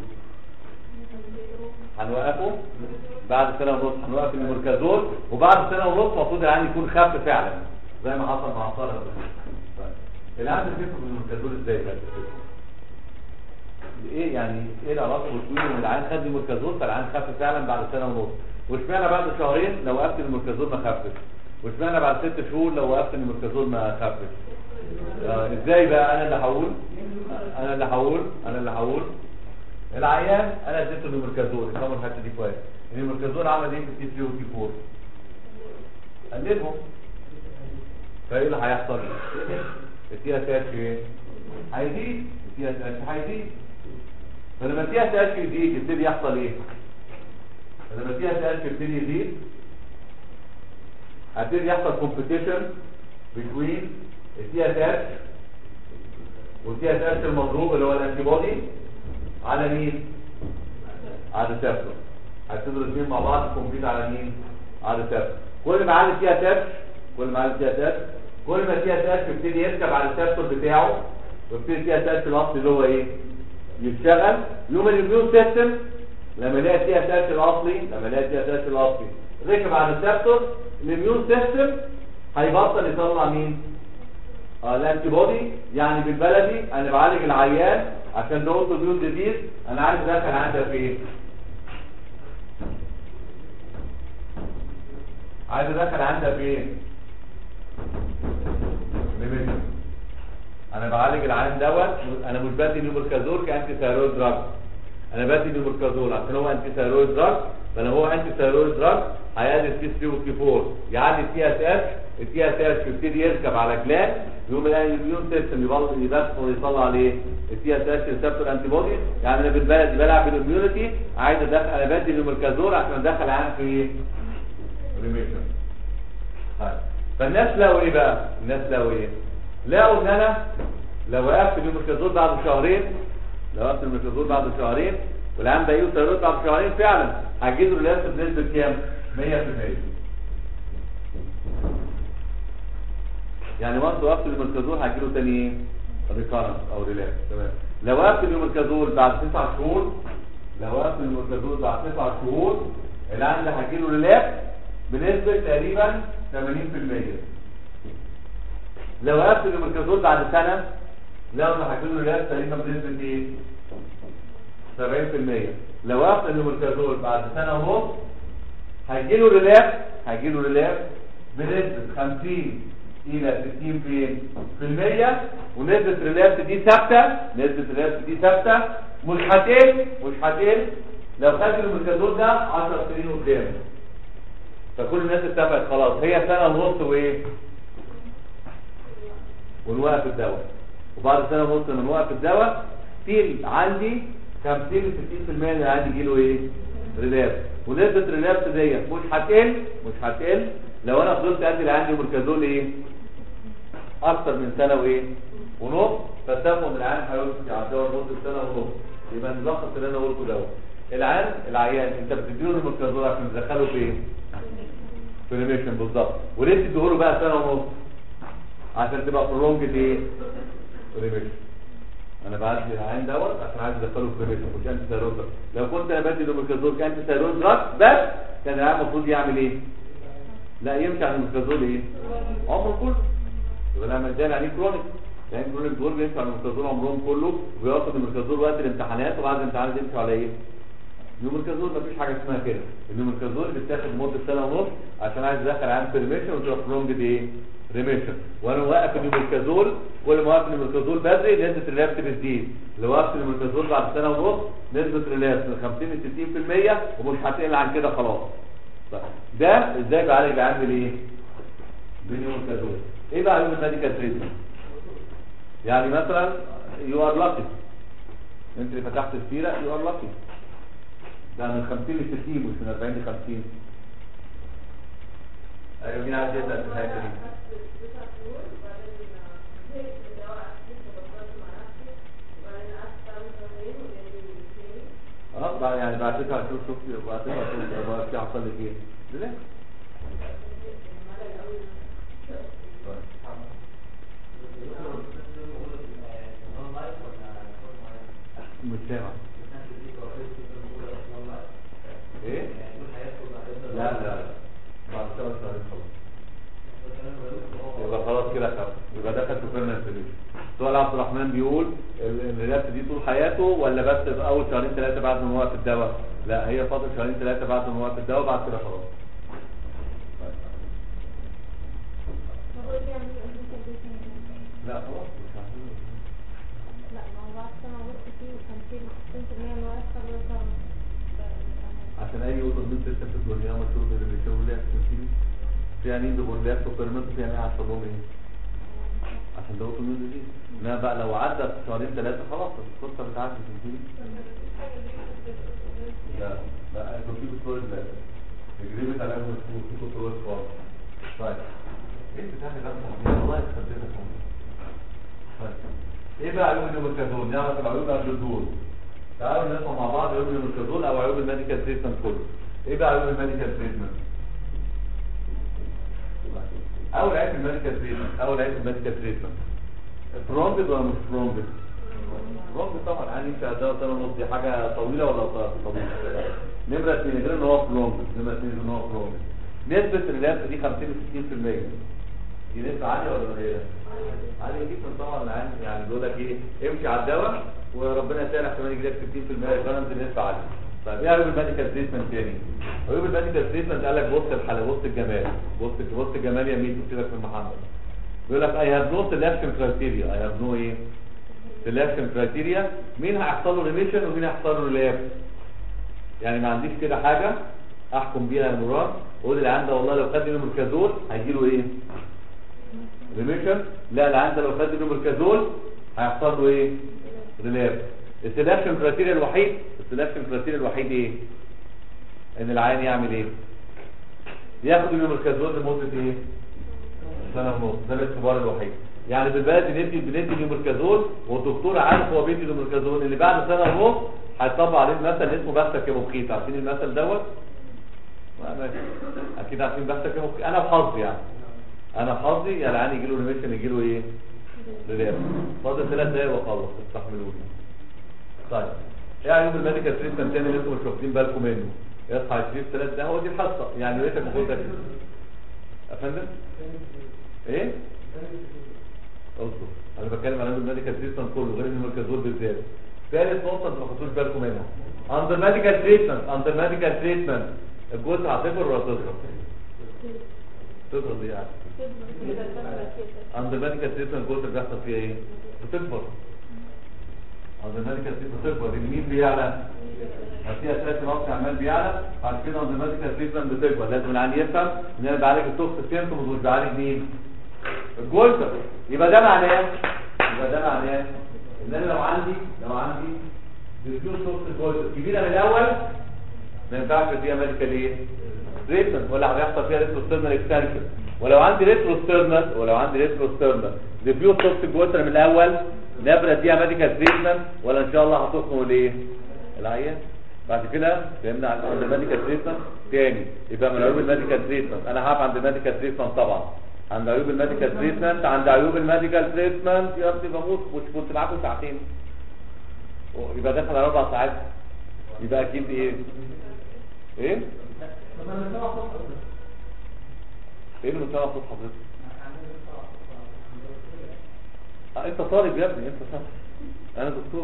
هنوقفه بعد سنه ونص هنوقف المركزول وبعد سنه ونص المفروض العين يكون خف فعلا زي ما حصل مع صالح طيب. العين بتفهم المركزول ازاي بقى تفتكر؟ ايه يعني ايه العلاقه بين ان العين خد المركزول فالعين خف فعلا بعد سنه ونص واشمعنى بعد شهرين لو وقفت المركزول ما خفش واشمعنى بعد ست شهور لو وقفت المركزول ما خفش آه، ازاي بقى انا اللي هقول انا اللي هقول انا اللي هقول العيان انا اديته المركزول افهموا الحته دي كويس ان المركزول عمل ايه في التي 3 والتي 4 قللهم فايه اللي هيحصل التي اس اتش ايه هيزيد التي اس اتش هيزيد فلما التي اس اتش يزيد يبتدي يحصل ايه فلما التي اس اتش يبتدي يزيد هيبتدي يحصل كومبيتيشن بين التي اس اتش والتي اس اتش المضروب اللي هو الانتي بودي على مين على الريسبتور هيبتدوا الاثنين مع بعض كومبيت على مين على الريسبتور كل ما علي فيها تاتش كل ما علي فيها تاتش كل ما فيها تاتش يبتدي يركب على الريسبتور بتاعه ويبتدي فيها تاتش الاصلي اللي هو ايه يشتغل يوم الاميون سيستم لما يلاقي فيها تاتش الاصلي لما يلاقي فيها تاتش الاصلي ركب على الريسبتور الاميون سيستم هيبطل يطلع مين اه الانتي بودي يعني بالبلدي انا بعالج العيان عشان ده اوتو ميون ديزيز انا عايز ادخل عندها في ايه عايز ادخل عندها في ايه ريميشن انا بعالج العيان دوت انا مش بدي نيومركازول كانتي ثايرويد دراج انا بدي نيومركازول عشان هو انتي ثايرويد دراج فلو هو انتي ثايرويد دراج هيقلل تي 3 وتي 4 يعلي التي اس اتش التي اس اتش يبتدي يركب على جلاند يقوم الاميون سيستم يبطل يدخل ويطلع عليه التي اس اتش ريسبتور انتي بودي يعني انا بالبلد بلعب بالاميونيتي عايز ادخل انا بدي نيومركازول عشان ادخل عام في ايه؟ ريميشن طيب فالناس لقوا ايه بقى؟ الناس لقوا ايه؟ لقوا ان انا لو وقفت النيومركازول بعد شهرين لو وقفت النيومركازول بعد شهرين والعام ده يوصل بعد شهرين فعلا هجيب له ريلاكس بنسبه كام؟ 100% يعني وانت وقفت المركزول هجيله تاني ايه ريكارنس او ريلاكس تمام لو وقفت المركزول بعد 9 شهور لو وقفت المركزول بعد 9 شهور العين ده هجيله ريلاكس بنسبه تقريبا 80% لو وقفت المركزول بعد سنه لو انا هجيله ريلاكس تقريبا بنسبه ايه 70% لو وقفت المركزول بعد سنه ونص هيجيله ريلاكس هيجيله ريلاكس بنسبه 50 الى 60 في في المية ونسبة ريلاكس دي ثابتة نسبة ريلاكس دي ثابتة مش هتقل مش هتقل لو خدت المركزول ده 10 سنين قدام فكل الناس اتفقت خلاص هي سنة ونص وايه ونوقف الدواء وبعد سنة ونص لما نوقف الدواء في عندي 50 ل 60% اللي عندي يجيله ايه ريلابس ونسبة الريلابس ديت مش هتقل مش هتقل لو انا فضلت ادي اللي عندي مركزول ايه اكتر من سنة وايه ونص فالتفهم العام هيوصل على الدواء لمدة سنة ونص يبقى نلخص اللي انا قلته دوت العام العيان انت بتديله المركزول عشان تدخله في ايه في ريميشن بالظبط وليه تديله بقى سنة ونص عشان تبقى برولونج ايه ريميشن انا بعدي العين دوت عشان عايز ادخله في ريميشن مش انت ثيرويد دراج. لو كنت انا بدي المركزول كانت ثيرويد دراج بس كان العيان المفروض يعمل ايه لا يمشي على المركزول ايه عمره كله يبقى لما اداني عليه كرونيك لان كرونيك دول بيمشوا على المركزول عمرهم كله وبياخد المركزول وقت الامتحانات وبعد الامتحانات يمشوا على ايه النيومركازول مفيش حاجه اسمها كده النيومركازول بتاخد مده سنه ونص عشان عايز ادخل عام في ريميشن وتبقى برونج دي ايه ريميشن وانا واقف النيومركازول كل ما واقف النيومركازول بدري نسبه الريلابس بتزيد لو وقفت النيومركازول بعد سنه ونص نسبه الريلابس من 50 ل 60% ومش هتقل عن كده خلاص طيب ده ازاي بعالج بعمل ايه بالنيومركازول ايه بقى عيوب الميديكال تريتمنت يعني مثلا يو ار لاكي انت اللي فتحت السيره يو ار لاكي ده من 50 ل 60 مش من 40 ل 50 ايوه مين عايز يسال في الحته دي اه بقى يعني بعتتها عشان شوف بعتتها عشان بقى في حصل لك ايه ليه مش سامع ايه لا لا بعد ثلاث شهور خلاص يبقى خلاص كده خف يبقى دخل في بيرمننت سوليوشن سؤال عبد الرحمن بيقول ال- الريلابس دي طول حياته ولا بس في اول شهرين ثلاثه بعد ما وقف الدواء لا هي فتره شهرين ثلاثه بعد ما وقف الدواء بعد كده خلاص لا خلاص مش هعمله. لا ما هو بعد سنة ونص فيه وكان فيه 50% من ورق خبرة عشان اي اوتو مين سيستم في الدنيا مشهور بالريشيو لاكس في يعني ده بورلاكس وبيرمنت في يعني عشان لهم ايه عشان ده اوتو مين دي لا بقى لو عدى شهرين ثلاثه خلاص الفرصه بتعدي في الدنيا لا لا انتوا في ستورج لا تجربه على انه في ستورج خالص طيب ايه بتاع ده والله يخدمك طيب ايه بقى عيوب النيوميكازون نعرف العيوب قبل الدور تعالوا نسمع مع بعض عيوب النيوميكازون او عيوب الميديكال تريتمنت كله ايه بقى عيوب الميديكال تريتمنت اول عيب الميديكال تريتمنت اول عيب الميديكال تريتمنت برومبد ولا مش برومبد برومبد طبعا يعني انت ده سنه ونص دي حاجه طويله ولا قصيره طويله نمره اثنين غير ان هو برومبد نمره اثنين ان هو برومبد نسبه الريلابس دي 50 ل 60% دي نسبه عاليه ولا قليله؟ عاليه جدا طبعا العين يعني بيقول لك ايه امشي على الدواء وربنا يسهل احتمال يجي لك 60% ريفرنس نسبه عاليه طيب ايه عيوب الميديكال تريتمنت تاني؟ عيوب الميديكال تريتمنت قال لك بص الحاله بص الجمال بص بص الجمال يا ميت وسيبك من محمد بيقول لك اي هاف نو سelection كرايتيريا اي هاف نو ايه؟ سelection كرايتيريا مين هيحصل له ريميشن ومين هيحصل له ريلابس يعني ما عنديش كده حاجه احكم بيها يا نوران اقول اللي عنده والله لو خد نومركازول هيجي له ايه؟ ريميشن لا اللي عنده لو خد نومركازول هيحصل له ايه؟ ريلابس السelection كرايتيريا الوحيد السelection كرايتيريا الوحيد ايه؟ ان العيان يعمل ايه؟ ياخد النومركازول لمده ايه؟ سنه ونص ده الاختبار الوحيد يعني بالبلد ندي بندي نيومركازول والدكتور عارف هو بيدي نيومركازول اللي بعد سنه ونص هيطبق عليه مثل اسمه بختك يا مخيط عارفين المثل دوت؟ ما- ماشي. اكيد عارفين بختك يا مخيط انا بحظي يعني انا بحظي يعني العيان يجي له ريميشن يجي له ايه؟ ريلاب فاضل ثلاث دقايق واخلص استحملوني طيب ايه عيوب الميديكال تريتمنت تاني اللي انتم مش واخدين بالكم منه؟ اصحى يشرب ثلاث دقايق هو دي الحصه يعني يا ريتك ما كنت يا فندم؟ ايه؟ اصبر انا بتكلم على الميديكال تريتمنت كله غير الميركازول بالذات ثالث نقطه انتوا ما خدتوش بالكم منها اندر ميديكال تريتمنت اندر ميديكال تريتمنت الجزء هتكبر ولا تصغر؟ تصغر دي يعني اندر ميديكال تريتمنت الجزء اللي بيحصل فيها ايه؟ بتكبر اندر ميديكال تريتمنت بتكبر مين بيعلى؟ في اساس الوقت عمال بيعلى بعد كده اندر ميديكال تريتمنت بتكبر لازم العيان يفهم ان انا بعالج التوكس سيمتومز مش بعالج مين؟ الجولتر يبقى ده معناه يبقى ده معناه ان انا لو عندي لو عندي ديفيوز توكس الجولتر كبيره من الاول ما ينفعش فيها ميديكال ايه؟ تريتمنت ولا هيحصل فيها ريتروسترنال اكستنشن ولو عندي ريتروسترنال ولو عندي ريتروسترنال ديفيوز توكس الجولتر من الاول نبرد فيها ميديكال تريتمنت ولا ان شاء الله هتخنق الايه؟ العيان بعد كده فهمنا عن الميديكال تريتمنت تاني يبقى من عيوب الميديكال تريتمنت انا هقف عند الميديكال تريتمنت طبعا عند عيوب الميديكال تريتمنت عند عيوب الميديكال تريتمنت يا ابني بموت كنت كنت معاكم ساعتين يبقى داخل على اربع ساعات يبقى اكيد ايه ايه ايه اللي مستوى صوت حضرتك آه انت طالب يا ابني انت طالب انا دكتور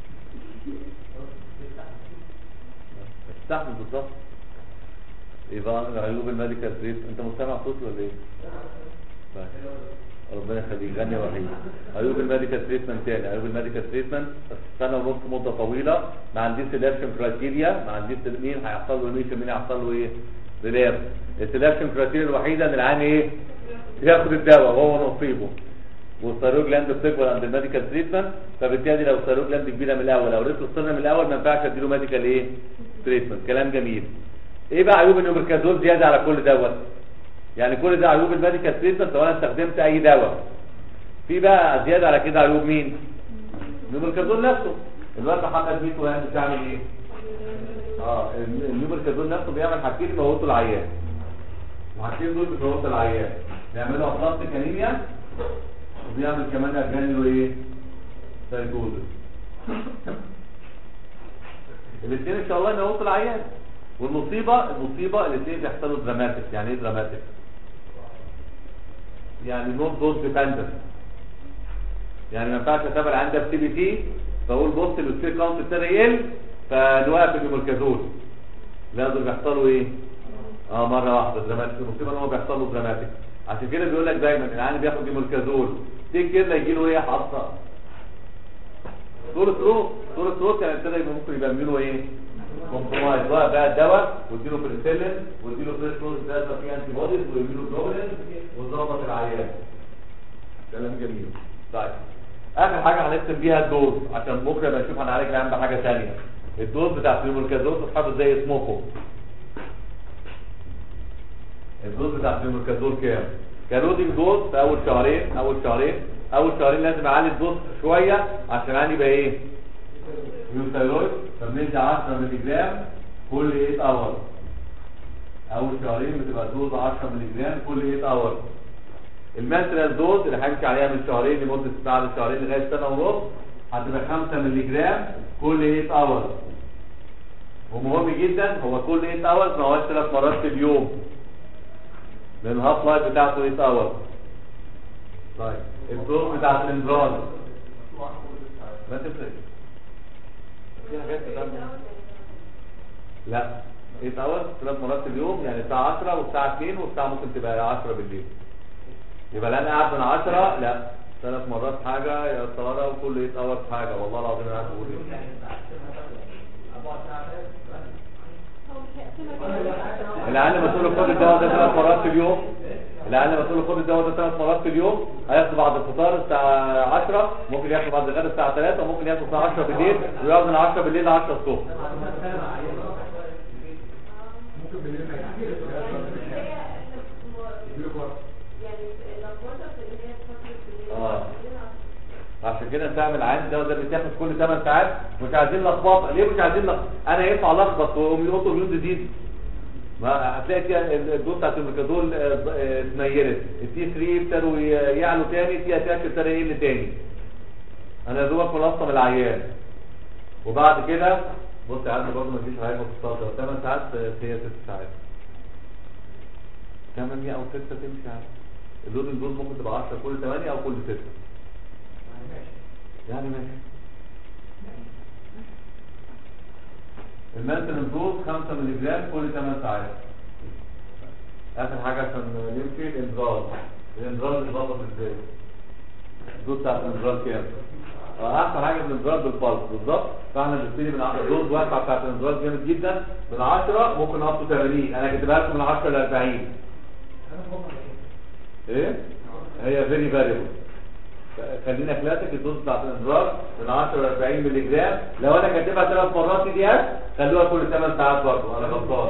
استحمل بالظبط يبقى عيوب الميديكال تريت انت مستمع صوت ولا ايه؟ طيب. ربنا يخليك غني وحيد عيوب الميديكال تريتمنت تاني عيوب الميديكال تريتمنت سنه ونص مده طويله ما عنديش سelection كرايتيريا ما عنديش مين هيحصل له ريميشن مين هيحصل له ايه؟ ريلاب السelection كرايتيريا الوحيده ان العيان ايه؟ ياخد الدواء وهو نصيبه والثيرويد جلاند بتكبر عند الميديكال تريتمنت فبالتالي لو الثيرويد جلاند كبيره من الاول او ريتروسترنا من الاول ما ينفعش اديله ميديكال ايه؟ تريتمنت كلام جميل ايه بقى عيوب النومركازول زياده على كل دوت يعني كل ده عيوب الميديكال تريتمنت لو انا استخدمت اي دواء في بقى زياده على كده عيوب مين النومركازول نفسه الواد محمد ميتو يعني بتعمل ايه اه النيومركازول نفسه بيعمل حاجتين يموتوا العيان الحاجتين دول بيموتوا العيان بيعملوا بلاستيك انيميا وبيعمل كمان ارجانيلو ايه سايكوزس الاثنين ان شاء الله يموتوا العيان والمصيبه المصيبه الاثنين بيحصلوا دراماتيك يعني ايه دراماتيك يعني نوت دوز ديبندنت يعني ما ينفعش اتابع عندي في بي تي فاقول بص السبير كاونت ابتدى يقل فنوقف المركزول لازم بيحصلوا ايه اه مره واحده دراماتيك المصيبه ان هو بيحصل له دراماتيك عشان كده بيقول لك دايما العيان بياخد ديموركازول تيجي كده يجي له ايه حاطه صورة روح صورة روح يعني ابتدى يبقى ممكن يبقى له ايه كومبرومايز بقى بقى الدواء واديله بريسيلين واديله فريش روز ده فيه انتي بوديز ويديله جلوبولين وظبط العيان كلام جميل طيب اخر حاجه هنختم بيها الدوز عشان بكره يبقى نشوف هنعالج العيان بحاجه ثانيه الدوز بتاع الديموركازول تتحفظ زي اسمكم الدوز بتاع الديموركازول كام كالودينج دوز في اول شهرين اول شهرين اول شهرين لازم اعلي الدوز شويه عشان عندي يبقى ايه يوثايرويد فبندي 10 مللي جرام كل 8 اور اول شهرين بتبقى دوز 10 مللي جرام كل 8 اور المانترال دوز اللي همشي عليها من شهرين لمده بعد شهرين لغايه سنه ونص هتبقى 5 مللي جرام كل 8 اور ومهم جدا هو كل 8 اور ما هوش ثلاث مرات في اليوم لان الهاف لايف بتاعته 8 اور طيب الدوز بتاعت الانذار ما تفرقش في حاجات بتعمل لا 8 اور ثلاث مرات في اليوم يعني الساعه 10 والساعه 2 والساعه ممكن تبقى 10 بالليل يبقى لا انا قاعد من 10 لا ثلاث مرات حاجه يا ساره وكل 8 اور حاجه والله العظيم انا عارف اقول ايه العيال لما تقول له خد الدواء ده ثلاث مرات في اليوم العيال لما تقول له خد الدواء ده ثلاث مرات في اليوم هياخده بعد الفطار الساعه 10 ممكن ياخده بعد الغداء الساعه 3 وممكن ياخده الساعه 10 بالليل ويقعد من 10 بالليل ل 10 الصبح اه عشان كده تعمل عين ده ده بتاخد كل 8 ساعات مش عايزين لخبطه ليه مش عايزين لخبطه انا ينفع لخبط واقوم يقطوا ميون ديزيز ما هتلاقي كده الدوز بتاعت الميكادول اتنيرت التي 3 ابتدوا ي- يعلوا تاني التي اتاك ابتدى يقل تاني انا يا دوبك ملصم العيان وبعد كده بص يا عم برضه ما تجيش حاجه مختصره 8 ساعات هي 6 ساعات 8 او 6 تمشي عادي اللود الدوز ممكن تبقى 10 كل 8 او كل 6 يعني ماشي المانتنس دوز 5 مللي جرام كل 8 ساعات اخر حاجه عشان نمشي الانذار الانذار بيتظبط ازاي الدوز بتاع الانذار كام اه احسن حاجه في الانذار بالبلس بالظبط فاحنا بنبتدي من 10 دوز واسعه بتاعت الانذار جامد جدا من 10 ممكن نوصل 80 انا كاتبها لكم من 10 ل 40 ايه هي فيري فاريبل خلينا كلاسيك الدوز بتاعت الانذار من 10 ل 40 مللي جرام لو انا كاتبها ثلاث مرات دي دي خلوها كل 8 ساعات برضه انا غلطان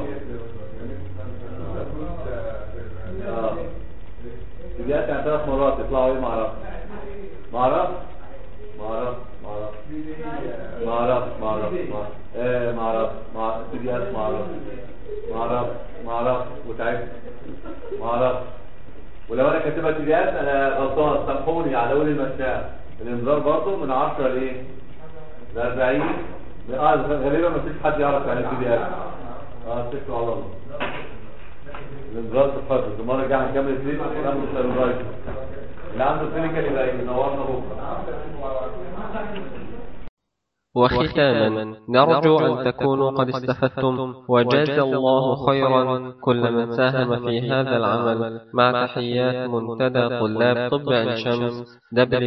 اه دي يعني ثلاث مرات يطلعوا ايه ما اعرفش ما اعرفش ما اعرفش ما اعرفش ما اعرفش ما اعرفش ما- ايه ما اعرفش ما اعرفش دي ما اعرفش ما اعرفش ما اعرفش وتعبت ما اعرفش ولو انا كاتبها تي دي اس انا غلطان سامحوني على اول المشاعر الانذار برضه من 10 لايه؟ ل 40 اه غالبا ما فيش حد يعرف يعني تي دي اس اه اتكلوا على الله الانذار تتحفظ المره الجايه هنكمل اثنين ونعمل السيرفرايز اللي عنده كلينيكال يبقى ينورنا بكره وختاما نرجو أن تكونوا قد استفدتم وجاز الله خيرا كل من ساهم في هذا العمل مع تحيات منتدى طلاب طب عين شمس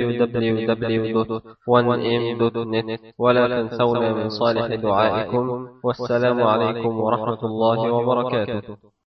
www.1m.net ولا تنسونا من صالح دعائكم والسلام عليكم ورحمة الله وبركاته